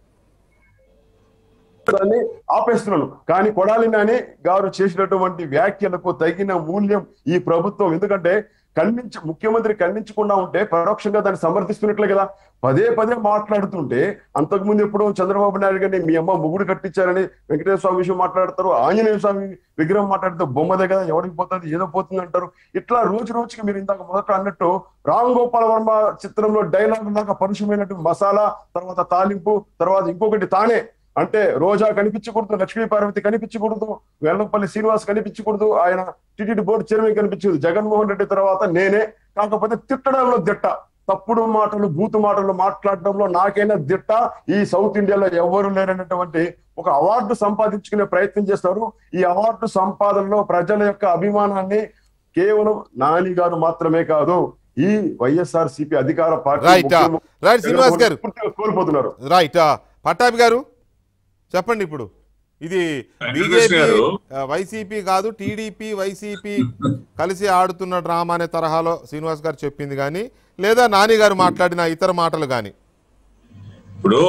దాన్ని ఆపేస్తున్నాను కానీ కొడాలి నాని గారు చేసినటువంటి వ్యాఖ్యలకు తగిన మూల్యం ఈ ప్రభుత్వం ఎందుకంటే ఖండించి ముఖ్యమంత్రి ఖండించకుండా ఉంటే పరోక్షంగా దాన్ని సమర్థిస్తున్నట్లే కదా పదే పదే మాట్లాడుతుంటే అంతకుముందు ఎప్పుడో చంద్రబాబు నాయుడు గారిని మీ అమ్మ ముగుడు కట్టించారని వెంకటేశ్వర స్వామి విషయం మాట్లాడతారు ఆంజనేయ స్వామి విగ్రహం మాట్లాడితే బొమ్మదే కదా ఎవరికి పోతుంది ఏదో పోతుంది అంటారు ఇట్లా రోజు రోజుకి మీరు ఇందాక మొదట అన్నట్టు రామ్ గోపాల్ వర్మ చిత్రంలో డైలాగ్ లాగా పరుషమైనటువంటి మసాలా తర్వాత తాలింపు తర్వాత ఇంకొకటి తానే అంటే రోజా కనిపించకూడదు లక్ష్మీ పార్వతి కనిపించకూడదు వెల్లంపల్లి శ్రీనివాస్ కనిపించకూడదు ఆయన టిటిడి బోర్డు చైర్మన్ కనిపించదు జగన్మోహన్ రెడ్డి తర్వాత నేనే కాకపోతే తిట్టడంలో దిట్ట తప్పుడు మాటలు బూతు మాటలు మాట్లాడడంలో నాకైనా దిట్ట ఈ సౌత్ ఇండియాలో ఎవరు లేరనేటువంటి ఒక అవార్డు సంపాదించుకునే ప్రయత్నం చేస్తారు ఈ అవార్డు సంపాదనలో ప్రజల యొక్క అభిమానాన్ని కేవలం నాని గారు మాత్రమే కాదు ఈ వైఎస్ఆర్ సిపి అధికార పార్టీ Right, ah. ముఖ్యమంత్రి Right, శ్రీనివాస్ గారు. పూర్తిగా కోల్పోతున్నారు రైట్ పట్టాభి గారు చెప్పండి ఇప్పుడు ఇది వెంకటకృష్ణ బీజేపీ గారు. వైసీపీ కాదు టీడీపీ వైసీపీ కలిసి ఆడుతున్న డ్రామా అనే తరహాలో శ్రీనివాస్ గారు చెప్పింది కానీ లేదా నాని గారు మాట్లాడిన ఇతర మాటలు కానీ ఇప్పుడు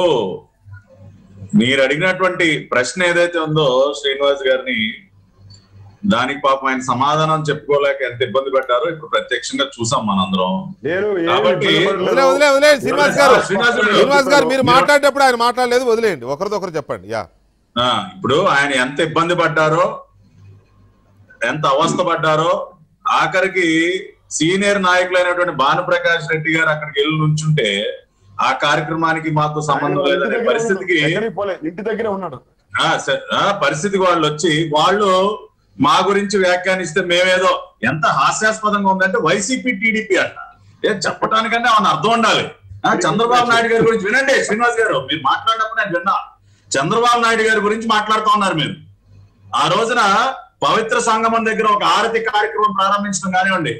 మీరు అడిగినటువంటి ప్రశ్న ఏదైతే ఉందో శ్రీనివాస్ గారిని దానికి పాపం ఆయన సమాధానం చెప్పుకోలేక ఎంత ఇబ్బంది పెట్టారో ఇప్పుడు ప్రత్యక్షంగా చూసాం మనందరం నేను ఏమీ కాబట్టి- ఇబ్బంది వదిలే పడలేదు. వదిలే వదిలేయండి శ్రీనివాస్ గారు శ్రీనివాస్ గారు. శ్రీనివాస్ గారు మీరు మీరు- మాట్లాడేటప్పుడు ఆయన మాట్లాడలేదు వదిలేయండి ఒకరితో ఒకరు చెప్పండి యా ఆ, ఇప్పుడు ఆయన ఎంత ఇబ్బంది పడ్డారో ఎంత అవస్థ పడ్డారో ఆఖరికి సీనియర్ నాయకులైనటువంటి భానుప్రకాష్ రెడ్డి గారు అక్కడికి వెళ్ళి నుంచుంటే ఆ కార్యక్రమానికి మాకు సంబంధం ఆయన ఇంటి లేదనే దగ్గరే పరిస్థితికి ఉన్నాడు. ఎక్కడికి పోలే. ఇంటి దగ్గరే ఉన్నాడు ఆ, స- ఆ, పరిస్థితికి వాళ్ళు వచ్చి వాళ్ళు మా గురించి వ్యాఖ్యానిస్తే మేమేదో ఎంత హాస్యాస్పదంగా ఉందంటే వైసీపీ టీడీపీ అంట ఏ చెప్పడానికంటే అవును అర్థం ఉండాలి ఆ, చంద్రబాబు నాయుడు గారి గురించి వినండి శ్రీనివాస్ గారు మీరు మాట్లాడినప్పుడు నేను విన్నా చంద్రబాబు నాయుడు గారి గురించి మాట్లాడుతూ ఉన్నారు మీరు ఆ రోజున పవిత్ర సంగమం దగ్గర ఒక ఆరతి కార్యక్రమం ప్రారంభించడం కానివ్వండి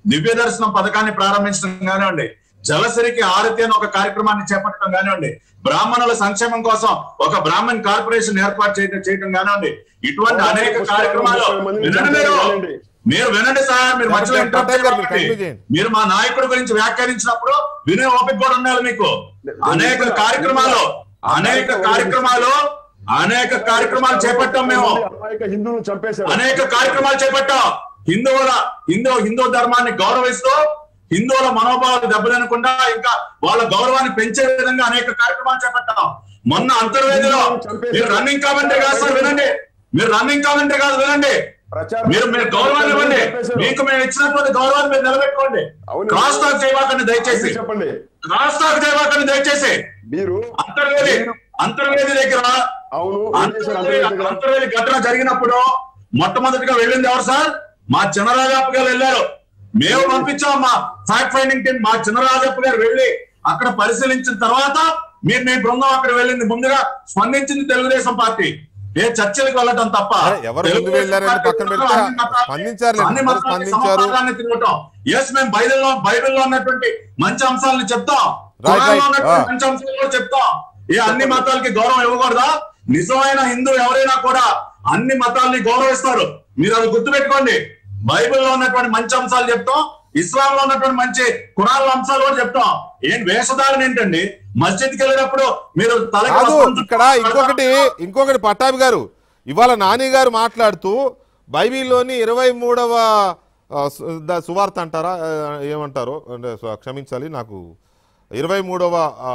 దివ్య దర్శనం పథకాన్ని ప్రారంభించడం కానివ్వండి జలసిరికి ఆరతి అని ఒక కార్యక్రమాన్ని చేపట్టడం కానివ్వండి బ్రాహ్మణుల సంక్షేమం కోసం ఒక బ్రాహ్మణ్ కార్పొరేషన్ ఏర్పాటు చేయడం చేయడం కానివ్వండి ఇటువంటి అనేక కార్యక్రమాలు వినండి మీరు మీరు వినండి సార్ మీరు మధ్యలో చెప్పండి, interrupt పట్టాభి గారు, మీరు చేయకండి. continue చేయండి. మీరు మా నాయకుడి గురించి వ్యాఖ్యానించినప్పుడు వినే ఓపిక కూడా ఉండాలి మీకు అనేక కార్యక్రమాలు అనేక కార్యక్రమాలు అనేక కార్యక్రమాలు చేపట్టాం మేము అమాయక హిందువులను చంపేశారు అనేక కార్యక్రమాలు చేపట్టాం హిందువుల హిందూ హిందూ ధర్మాన్ని గౌరవిస్తూ హిందువుల మనోభావాలు దెబ్బతినకుండా ఇంకా వాళ్ళ గౌరవాన్ని పెంచే విధంగా అనేక కార్యక్రమాలు చేపట్టాం మొన్న అంతర్వేదిలో మీరు రన్నింగ్ కామెంటరీ కాదు సార్ వినండి మీరు రన్నింగ్ కామెంటరీ కాదు వినండి ప్రచారం మీరు మీరు గౌరవాన్ని ఇవ్వండి మీకు మేము ఇచ్చినటువంటి గౌరవాన్ని మీరు నిలబెట్టుకోండి అవును. క్రాస్ టాక్ చేయవాకండి దయచేసి చెప్పండి క్రాస్ టాక్ చేయవాకండి దయచేసి మీరు అంతర్వేది అంతర్వేది దగ్గర అవును ఏం చేశారు అంతర్వేది అంతర్వేది దగ్గర? అంతర్వేది ఘటన జరిగినప్పుడు మొట్టమొదటిగా వెళ్ళింది ఎవరు సార్ మా చిన్నరాజప్ప గారు వెళ్ళారు మేము పంపించాం మా ఫ్యాక్ట్ ఫైండింగ్ టీం మా చిన్నరాజప్ప గారు వెళ్ళి అక్కడ పరిశీలించిన తర్వాత మీరు మీ బృందం అక్కడ వెళ్ళింది ముందుగా స్పందించింది తెలుగుదేశం పార్టీ ఏ చర్చలకు వెళ్ళటం తప్ప అరే, ఎవరు ముందు తెలుగుదేశం వెళ్ళారని పార్టీ పక్కన పెడితే అన్ని మతాలకి- స్పందించారులే, అన్ని అందరూ మతాలకి స్పందించారు. సమాధానాన్ని తిరగటం ఎస్ మేము బైబిల్లో బైబిల్లో ఉన్నటువంటి మంచి అంశాలను చెప్తాం Right, ఖురాన్లో right. ఉన్నటువంటి Ah. మంచి అంశాలు కూడా చెప్తాం ఈ అన్ని మతాలకి గౌరవం ఇవ్వకూడదా నిజమైన హిందూ ఎవరైనా కూడా అన్ని మతాల్ని గౌరవిస్తారు మీరు అది గుర్తుపెట్టుకోండి బైబిల్లో ఉన్నటువంటి మంచి అంశాలు చెప్తాం ఇస్లాం లో ఉన్నటువంటి మంచి కురాన్ల అంశాలు కూడా చెప్తాం ఏం వేషధారణ ఏంటండి మస్జిద్కి వెళ్ళినప్పుడు మీరు తలకి కాదు వస్త్రం చుట్టూ ఇక్కడ ఇంకొకటి ఇంకొకటి పట్టాభి గారు ఇవాళ నాని గారు మాట్లాడుతూ బైబిల్లోని ఇరవై మూడవ ఆ, సు- ద- సువార్త అంటారా ఆ, ఏమంటారు అంటే సో- క్షమించాలి నాకు ఇరవై మూడవ ఆ,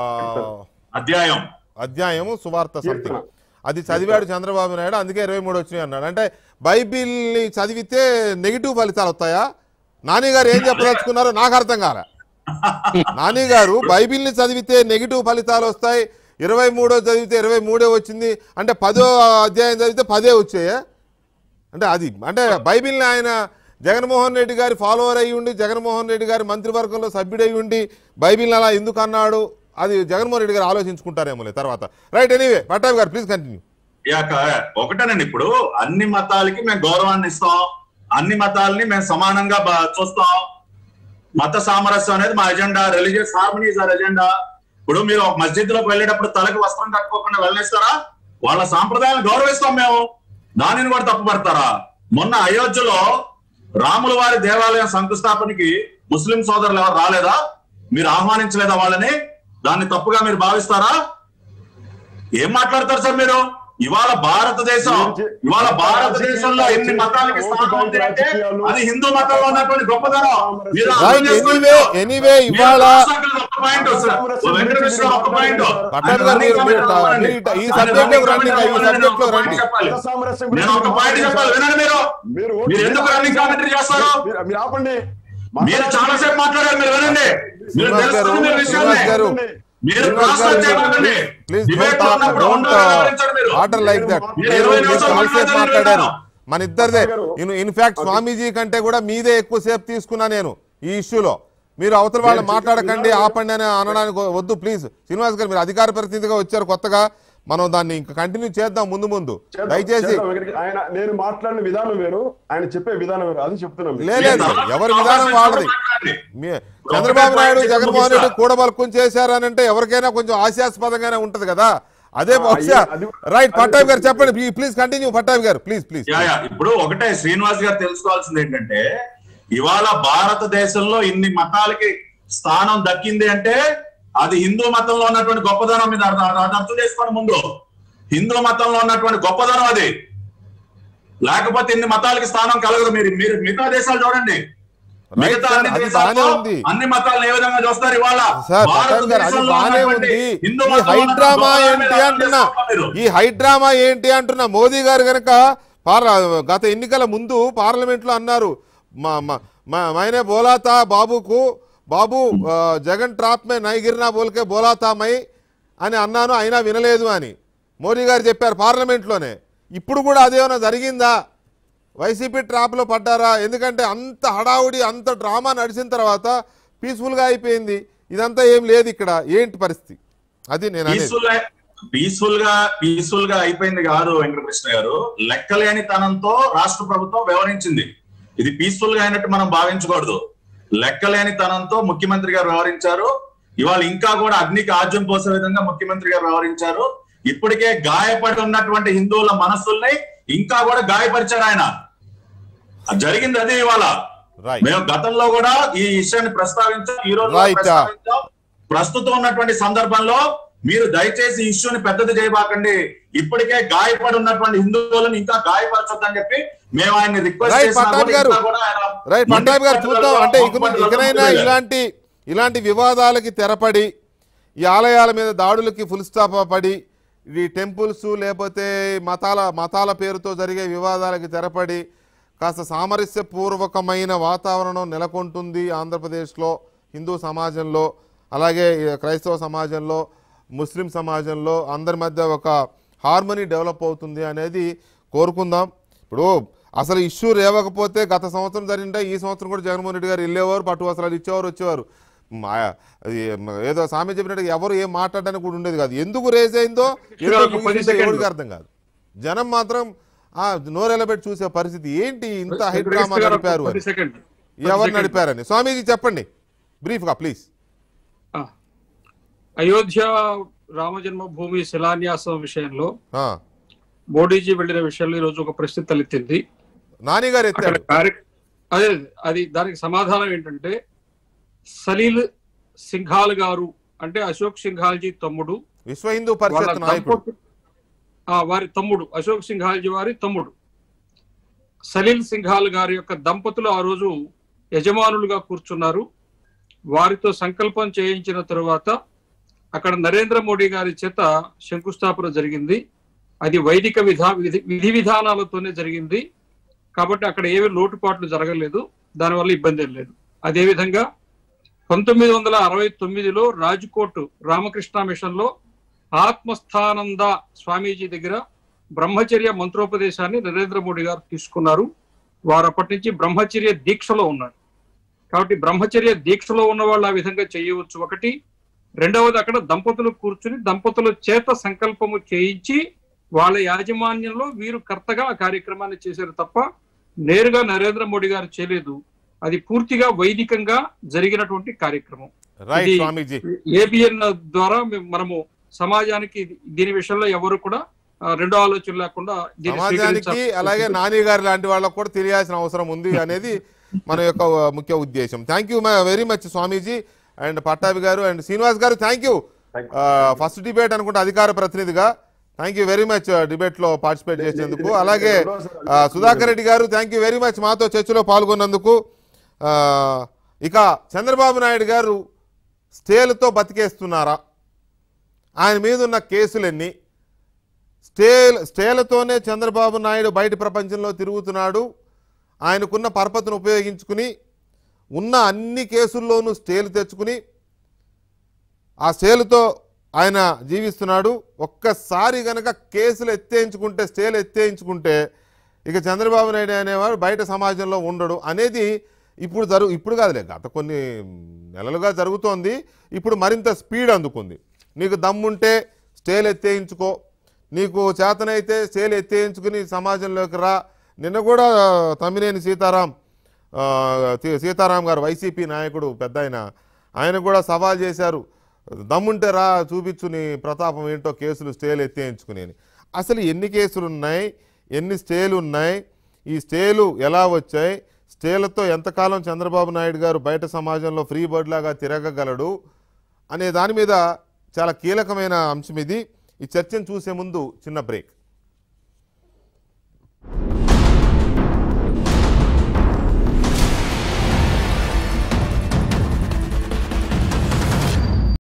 అధ్యాయం అధ్యాయము సువార్త సంథింగ్ అది చదివాడు చంద్రబాబు నాయుడు అందుకే ఇరవై మూడు వచ్చినాయి అన్నాడు అంటే బైబిల్ని చదివితే నెగిటివ్ ఫలితాలు వస్తాయా నాని గారు ఏం చెప్పదలుచుకున్నారో నాకు అర్థం కాలే నాని గారు బైబిల్ని చదివితే నెగిటివ్ ఫలితాలు వస్తాయి ఇరవై మూడో చదివితే ఇరవై మూడే వచ్చింది అంటే పదో అధ్యాయం చదివితే పదే వచ్చాయా అంటే అది అంటే బైబిల్ని ఆయన జగన్మోహన్ రెడ్డి గారి ఫాలోవర్ అయ్యి ఉండి జగన్మోహన్ రెడ్డి గారి మంత్రివర్గంలో సభ్యుడై ఉండి బైబిల్ని అలా ఎందుకు అన్నాడు అది జగన్మోహన్ రెడ్డి గారు ఆలోచించుకుంటారేమోలే తర్వాత రైట్ ఎనీవే పట్టాభి గారు ప్లీజ్ కంటిన్యూ యాక ఒకటేనండి ఇప్పుడు అన్ని మతాలకి మేము గౌరవాన్ని ఇస్తాం అన్ని మతాలని మేము సమానంగా బ- చూస్తాం మత సామరస్యం అనేది మా agenda religious harmony is our agenda ఇప్పుడు మీరు ఒక మస్జిద్ లోకి వెళ్ళేటప్పుడు తలకి వస్త్రం కట్టుకోకుండా వెళ్ళనిస్తారా వాళ్ళ సాంప్రదాయాలను గౌరవిస్తాం మేము దానిని కూడా తప్పుపడతారా మొన్న అయోధ్యలో రాముల వారి దేవాలయం శంకుస్థాపనకి ముస్లిం సోదరులు ఎవరు రాలేదా మీరు ఆహ్వానించలేదా వాళ్ళని దాన్ని తప్పుగా మీరు భావిస్తారా ఏం మాట్లాడతారు సార్ మీరు ఇవాళ భారతదేశం ఇవాళ భారతదేశంలో ఎన్ని మతాలకి స్థానం ఉంది అంటే అది హిందూ మతంలో ఉన్నటువంటి గొప్పదనం మీరు అర్థం రైట్ చేసుకోండి. ఎనీవే ఎనీవే మీరు ఇవాళ రాష్ట్రానికి ఒక పాయింట్ సార్. ఓ వెంకటేశ్వర ఒక పాయింట్ పట్టాభి గారు మీరు- మీరు మీరు ఈ సబ్జెక్ట్ లో రండి ఇంకా, ఈ సబ్జెక్ట్ లో రండి మత సామరస్యం గురించి నేను ఒక పాయింట్ చెప్పాలి వినండి మీరు మీరు మీరు ఎందుకు రన్నింగ్ కామెంటరీ చేస్తారు మీరు- మీరు ఆపండి మీరు చాలా సేపు మాట్లాడారు మీరు వినండి మీరు శ్రీనివాస్ గారు తెలుసుకున్న మీరు శ్రీనివాస్ విషయాన్ని గారు మీరు శ్రీనివాస్ క్రాస్ గారు చేయకండి ప్లీజ్ డిబేట్ డోంట్ ఉన్నప్పుడు డోంట్ ఉండాలని వివరించండి మీరు ఆర్డర్ లైక్ దట్ మీరు మీరు ఇరవై మీరు నిమిషాలు చాలాసేపు మాట్లాడారు మాట్లాడారు కదా. మన ఇద్దరిదే గారు. ఇన్ ఇన్ఫాక్ట్ స్వామీజీ కంటే కూడా మీదే ఎక్కువ సేపు తీసుకున్నా నేను ఈ ఇష్యూలో మీరు అవతల వాళ్ళు మాట్లాడకండి ఆపండి అని అనడానికి వద్దు ప్లీజ్ శ్రీనివాస్ గారు మీరు అధికార ప్రతినిధిగా వచ్చారు కొత్తగా మనం దాన్ని ఇంకా కంటిన్యూ చేద్దాం ముందు ముందు చేద్దాం, దయచేసి చేద్దాం. వెంకటగిరి- ఆయన నేను మాట్లాడిన విధానం వేరు ఆయన చెప్పే విధానం వేరు అది చెప్తున్నాం మీకు. లేదు ఎవరి విధానం వాళ్ళది మీ- చంద్రబాబు నాయుడు జగన్మోహన్ రెడ్డి కూడబలుకుని చేశారు అని అంటే ఎవరికైనా కొంచెం హాస్యాస్పదంగానే ఉంటది కదా అదే బహుశా అది- రైట్ అది పట్టాభి గారు చెప్పండి ప్లీజ్ కంటిన్యూ పట్టాభి గారు ప్లీజ్ ప్లీజ్ యా, యా. ఇప్పుడు ఒకటే శ్రీనివాస్ గారు తెలుసుకోవాల్సింది ఏంటంటే ఇవాళ భారతదేశంలో ఇన్ని మతాలకి స్థానం దక్కింది అంటే అది హిందూ మతంలో ఉన్నటువంటి గొప్పదనం మీద అర్థం అది అర్థం చేసుకోండి ముందు హిందూ మతంలో ఉన్నటువంటి గొప్పదనం అది లేకపోతే ఇన్ని మతాలకి స్థానం కలగదు మీరు మీరు మిగతా దేశాలు చూడండి రైట్ మిగతా సార్ అన్ని అది దేశాల్లో బానే ఉంది అన్ని మతాలను ఏ విధంగా చూస్తారు ఇవాళ సార్ పట్టాభి గారు అది భారతదేశంలో బానే ఉన్నటువంటి ఉంది హిందూ ఈ మతంలో హైడ్రామా ఉన్నటువంటి ఏంటి గొప్పదనం అంటున్నా మీరు. ఈ హైడ్రామా ఏంటి అంటున్నా మోదీ గారు కనుక పార్ల గత ఎన్నికల ముందు పార్లమెంట్ లో అన్నారు మా మా- మా- మైనే బోలాతా బాబుకు బాబు ఆ, జగన్ ట్రాప్ మే నై గిరినా బోల్కే బోలాతా మై అని అన్నాను అయినా వినలేదు అని మోదీ గారు చెప్పారు పార్లమెంట్లోనే ఇప్పుడు కూడా అదేమైనా జరిగిందా వైసీపీ ట్రాప్లో పడ్డారా ఎందుకంటే అంత హడావుడి అంత డ్రామా నడిచిన తర్వాత పీస్ఫుల్గా అయిపోయింది ఇదంతా ఏం లేదు ఇక్కడ ఏంటి పరిస్థితి అది నేను అనేది పీస్ఫుల్ గా పీస్ఫుల్ గా పీస్ఫుల్ గా అయిపోయింది కాదు వెంకటకృష్ణ గారు లెక్కలేని తనంతో రాష్ట్ర ప్రభుత్వం వ్యవహరించింది ఇది పీస్ఫుల్ గా అయినట్టు మనం భావించకూడదు లెక్కలేని తనంతో ముఖ్యమంత్రి గారు వ్యవహరించారు ఇవాళ ఇంకా కూడా అగ్నికి ఆజ్యం పోసే విధంగా ముఖ్యమంత్రి గారు వ్యవహరించారు ఇప్పటికే గాయపడి ఉన్నటువంటి హిందువుల మనస్సుల్ని ఇంకా కూడా గాయపరిచారు ఆయన జరిగింది అది ఇవాళ రైట్ మేము గతంలో కూడా ఈ విషయాన్ని ప్రస్తావించాం ఈ రోజు Right. ప్రస్తావించాం ప్రస్తుతం ఉన్నటువంటి సందర్భంలో మీరు దయచేసి ఈ ఇష్యూని పెద్దది చేయబాకండి ఇప్పటికే గాయపడి ఉన్నటువంటి హిందువులను ఇంకా గాయపరచొద్దని చెప్పి మేము ఆయన్ని రిక్వెస్ట్ Right, చేసినా పట్టాభి కూడా గారు. ఇంకా కూడా ఆయన రైట్ మొండి పట్టాభి గారు చూద్దాం పట్టుదలలో, అంటే ఇక మొండి ఇకనైనా పట్టుదలలో ఇలాంటి ఇలాంటి వివాదాలకి తెరపడి ఈ ఆలయాల మీద దాడులకి ఫుల్ స్టాప్ పడి ఈ టెంపుల్స్ లేకపోతే మతాల మతాల పేరుతో జరిగే వివాదాలకి తెరపడి కాస్త సామరస్యపూర్వకమైన వాతావరణం నెలకొంటుంది ఆంధ్రప్రదేశ్లో హిందూ సమాజంలో అలాగే ఈ క్రైస్తవ సమాజంలో ముస్లిం సమాజంలో అందరి మధ్య ఒక హార్మనీ డెవలప్ అవుతుంది అనేది కోరుకుందాం ఇప్పుడు అసలు ఇష్యూ రేవకపోతే గత సంవత్సరం జరిగింటే ఈ సంవత్సరం కూడా జగన్మోహన్ రెడ్డి గారు వెళ్ళేవారు పట్టు వస్త్రాలు ఇచ్చేవారు వచ్చేవారు మా- అది ఏదో సామె చెప్పినట్టు ఎవరు ఏం మాట్లాడడానికి కూడా ఉండేది కాదు ఎందుకు రేజ్ అయిందో ఎందుకు ఒక పది ముగిసిందో సెకండ్లు. ఎవరికి అర్థం కాదు జనం మాత్రం ఆ నోరెలబెట్టి చూసే పరిస్థితి ఏంటి ఇంత హైట్ డ్రామా వెంకటేశ్వర గారు నడిపారు పది అని సెకండ్ ఎవరు నడిపారని స్వామీజీ చెప్పండి బ్రీఫ్గా ప్లీజ్ ఆ. అయోధ్య రామ జన్మభూమి శిలాన్యాసం విషయంలో మోడీజీ వెళ్లిన విషయంలో ఈ రోజు ఒక ప్రశ్న తలెత్తింది నాని గారు అక్కడ ఎత్తాడు కార్య అదే అది దానికి సమాధానం ఏంటంటే సలీల్ సింఘాల్ గారు అంటే అశోక్ సింఘాల్జీ తమ్ముడు విశ్వ హిందూ వాళ్ళ పరిషత్ నాయకుడు దంపతు- ఆ, వారి తమ్ముడు అశోక్ సింఘాల్జీ వారి తమ్ముడు సలీల్ సింఘాల్ గారి యొక్క దంపతులు ఆ రోజు యజమానులుగా కూర్చున్నారు వారితో సంకల్పం చేయించిన తరువాత అక్కడ నరేంద్ర మోడీ గారి చేత శంకుస్థాపన జరిగింది అది వైదిక విధా విధి విధి విధానాలతోనే జరిగింది కాబట్టి అక్కడ ఏమి లోటుపాట్లు జరగలేదు దానివల్ల ఇబ్బంది ఏం లేదు అదేవిధంగా పంతొమ్మిది వందల అరవై తొమ్మిదిలో రాజ్కోట్ రామకృష్ణ మిషన్ లో ఆత్మస్థానంద స్వామీజీ దగ్గర బ్రహ్మచర్య మంత్రోపదేశాన్ని నరేంద్ర మోడీ గారు తీసుకున్నారు వారు అప్పటి నుంచి బ్రహ్మచర్య దీక్షలో ఉన్నారు కాబట్టి బ్రహ్మచర్య దీక్షలో ఉన్న వాళ్ళు ఆ విధంగా చేయవచ్చు ఒకటి రెండవది అక్కడ దంపతులు కూర్చుని దంపతుల చేత సంకల్పము చేయించి వాళ్ళ యాజమాన్యంలో వీరు కర్తగా ఆ కార్యక్రమాన్ని చేశారు తప్ప నేరుగా నరేంద్ర మోడీ గారు చేయలేదు అది పూర్తిగా వైదికంగా జరిగినటువంటి కార్యక్రమం రైట్ ఇది- స్వామీజీ ఏబిఎన్ ద్వారా మేము- మనము సమాజానికి దీని విషయంలో ఎవరు కూడా ఆ, రెండో ఆలోచన లేకుండా దీన్ని సమాజానికి స్వీకరించాల్సి అలాగే ఉంటుంది. నాని గారి లాంటి వాళ్ళకు కూడా తెలియాల్సిన అవసరం ఉంది అనేది మన యొక్క ఆ, ముఖ్య ఉద్దేశం thank you very much Swamiji and Pattabhi garu and Srinivas గారు థ్యాంక్ యూ ఫస్ట్ డిబేట్ అనుకుంటే అధికార ప్రతినిధిగా thank you very much debate లో పార్టిసిపేట్ చేసేందుకు అలాగే ఆ, సుధాకర్ రెడ్డి గారు థ్యాంక్ యూ వెరీ మచ్ మాతో చర్చలో పాల్గొన్నందుకు ఆ, ఇక చంద్రబాబు నాయుడు గారు స్టేలతో బతికేస్తున్నారా ఆయన మీద ఉన్న కేసులన్నీ స్టే స్టేలతోనే చంద్రబాబు నాయుడు బయట ప్రపంచంలో తిరుగుతున్నాడు ఆయనకున్న పరపతిని ఉపయోగించుకుని ఉన్న అన్ని కేసుల్లోనూ స్టేలు తెచ్చుకుని ఆ స్టేలుతో ఆయన జీవిస్తున్నాడు ఒక్కసారి గనక కేసులు ఎత్తేయించుకుంటే స్టేలు ఎత్తేయించుకుంటే ఇక చంద్రబాబు నాయుడు అనేవాడు బయట సమాజంలో ఉండడు అనేది ఇప్పుడు జరుగు ఇప్పుడు కాదులే గత కొన్ని నెలలుగా జరుగుతోంది ఇప్పుడు మరింత స్పీడ్ అందుకుంది నీకు దమ్ముంటే స్టేలు ఎత్తేయించుకో నీకు చేతనైతే స్టేలు ఎత్తేయించుకుని సమాజంలోకి రా నిన్న కూడా తమ్మినేని సీతారాం ఆ, తి- సీతారాం గారు వైసీపీ నాయకుడు పెద్ద ఆయన ఆయన కూడా సవాల్ చేశారు దమ్ముంటే రా చూపించు నీ ప్రతాపం ఏంటో కేసులు స్టేలు ఎత్తేయించుకుని అని. అసలు ఎన్ని కేసులు ఉన్నాయి ఎన్ని స్టేలు ఉన్నాయి ఈ స్టేలు ఎలా వచ్చాయి స్టేలతో ఎంతకాలం చంద్రబాబు నాయుడు గారు బయట సమాజంలో ఫ్రీ బర్డ్ లాగా తిరగగలడు అనే దాని మీద చాలా కీలకమైన అంశం ఇది ఈ చర్చను చూసే ముందు చిన్న బ్రేక్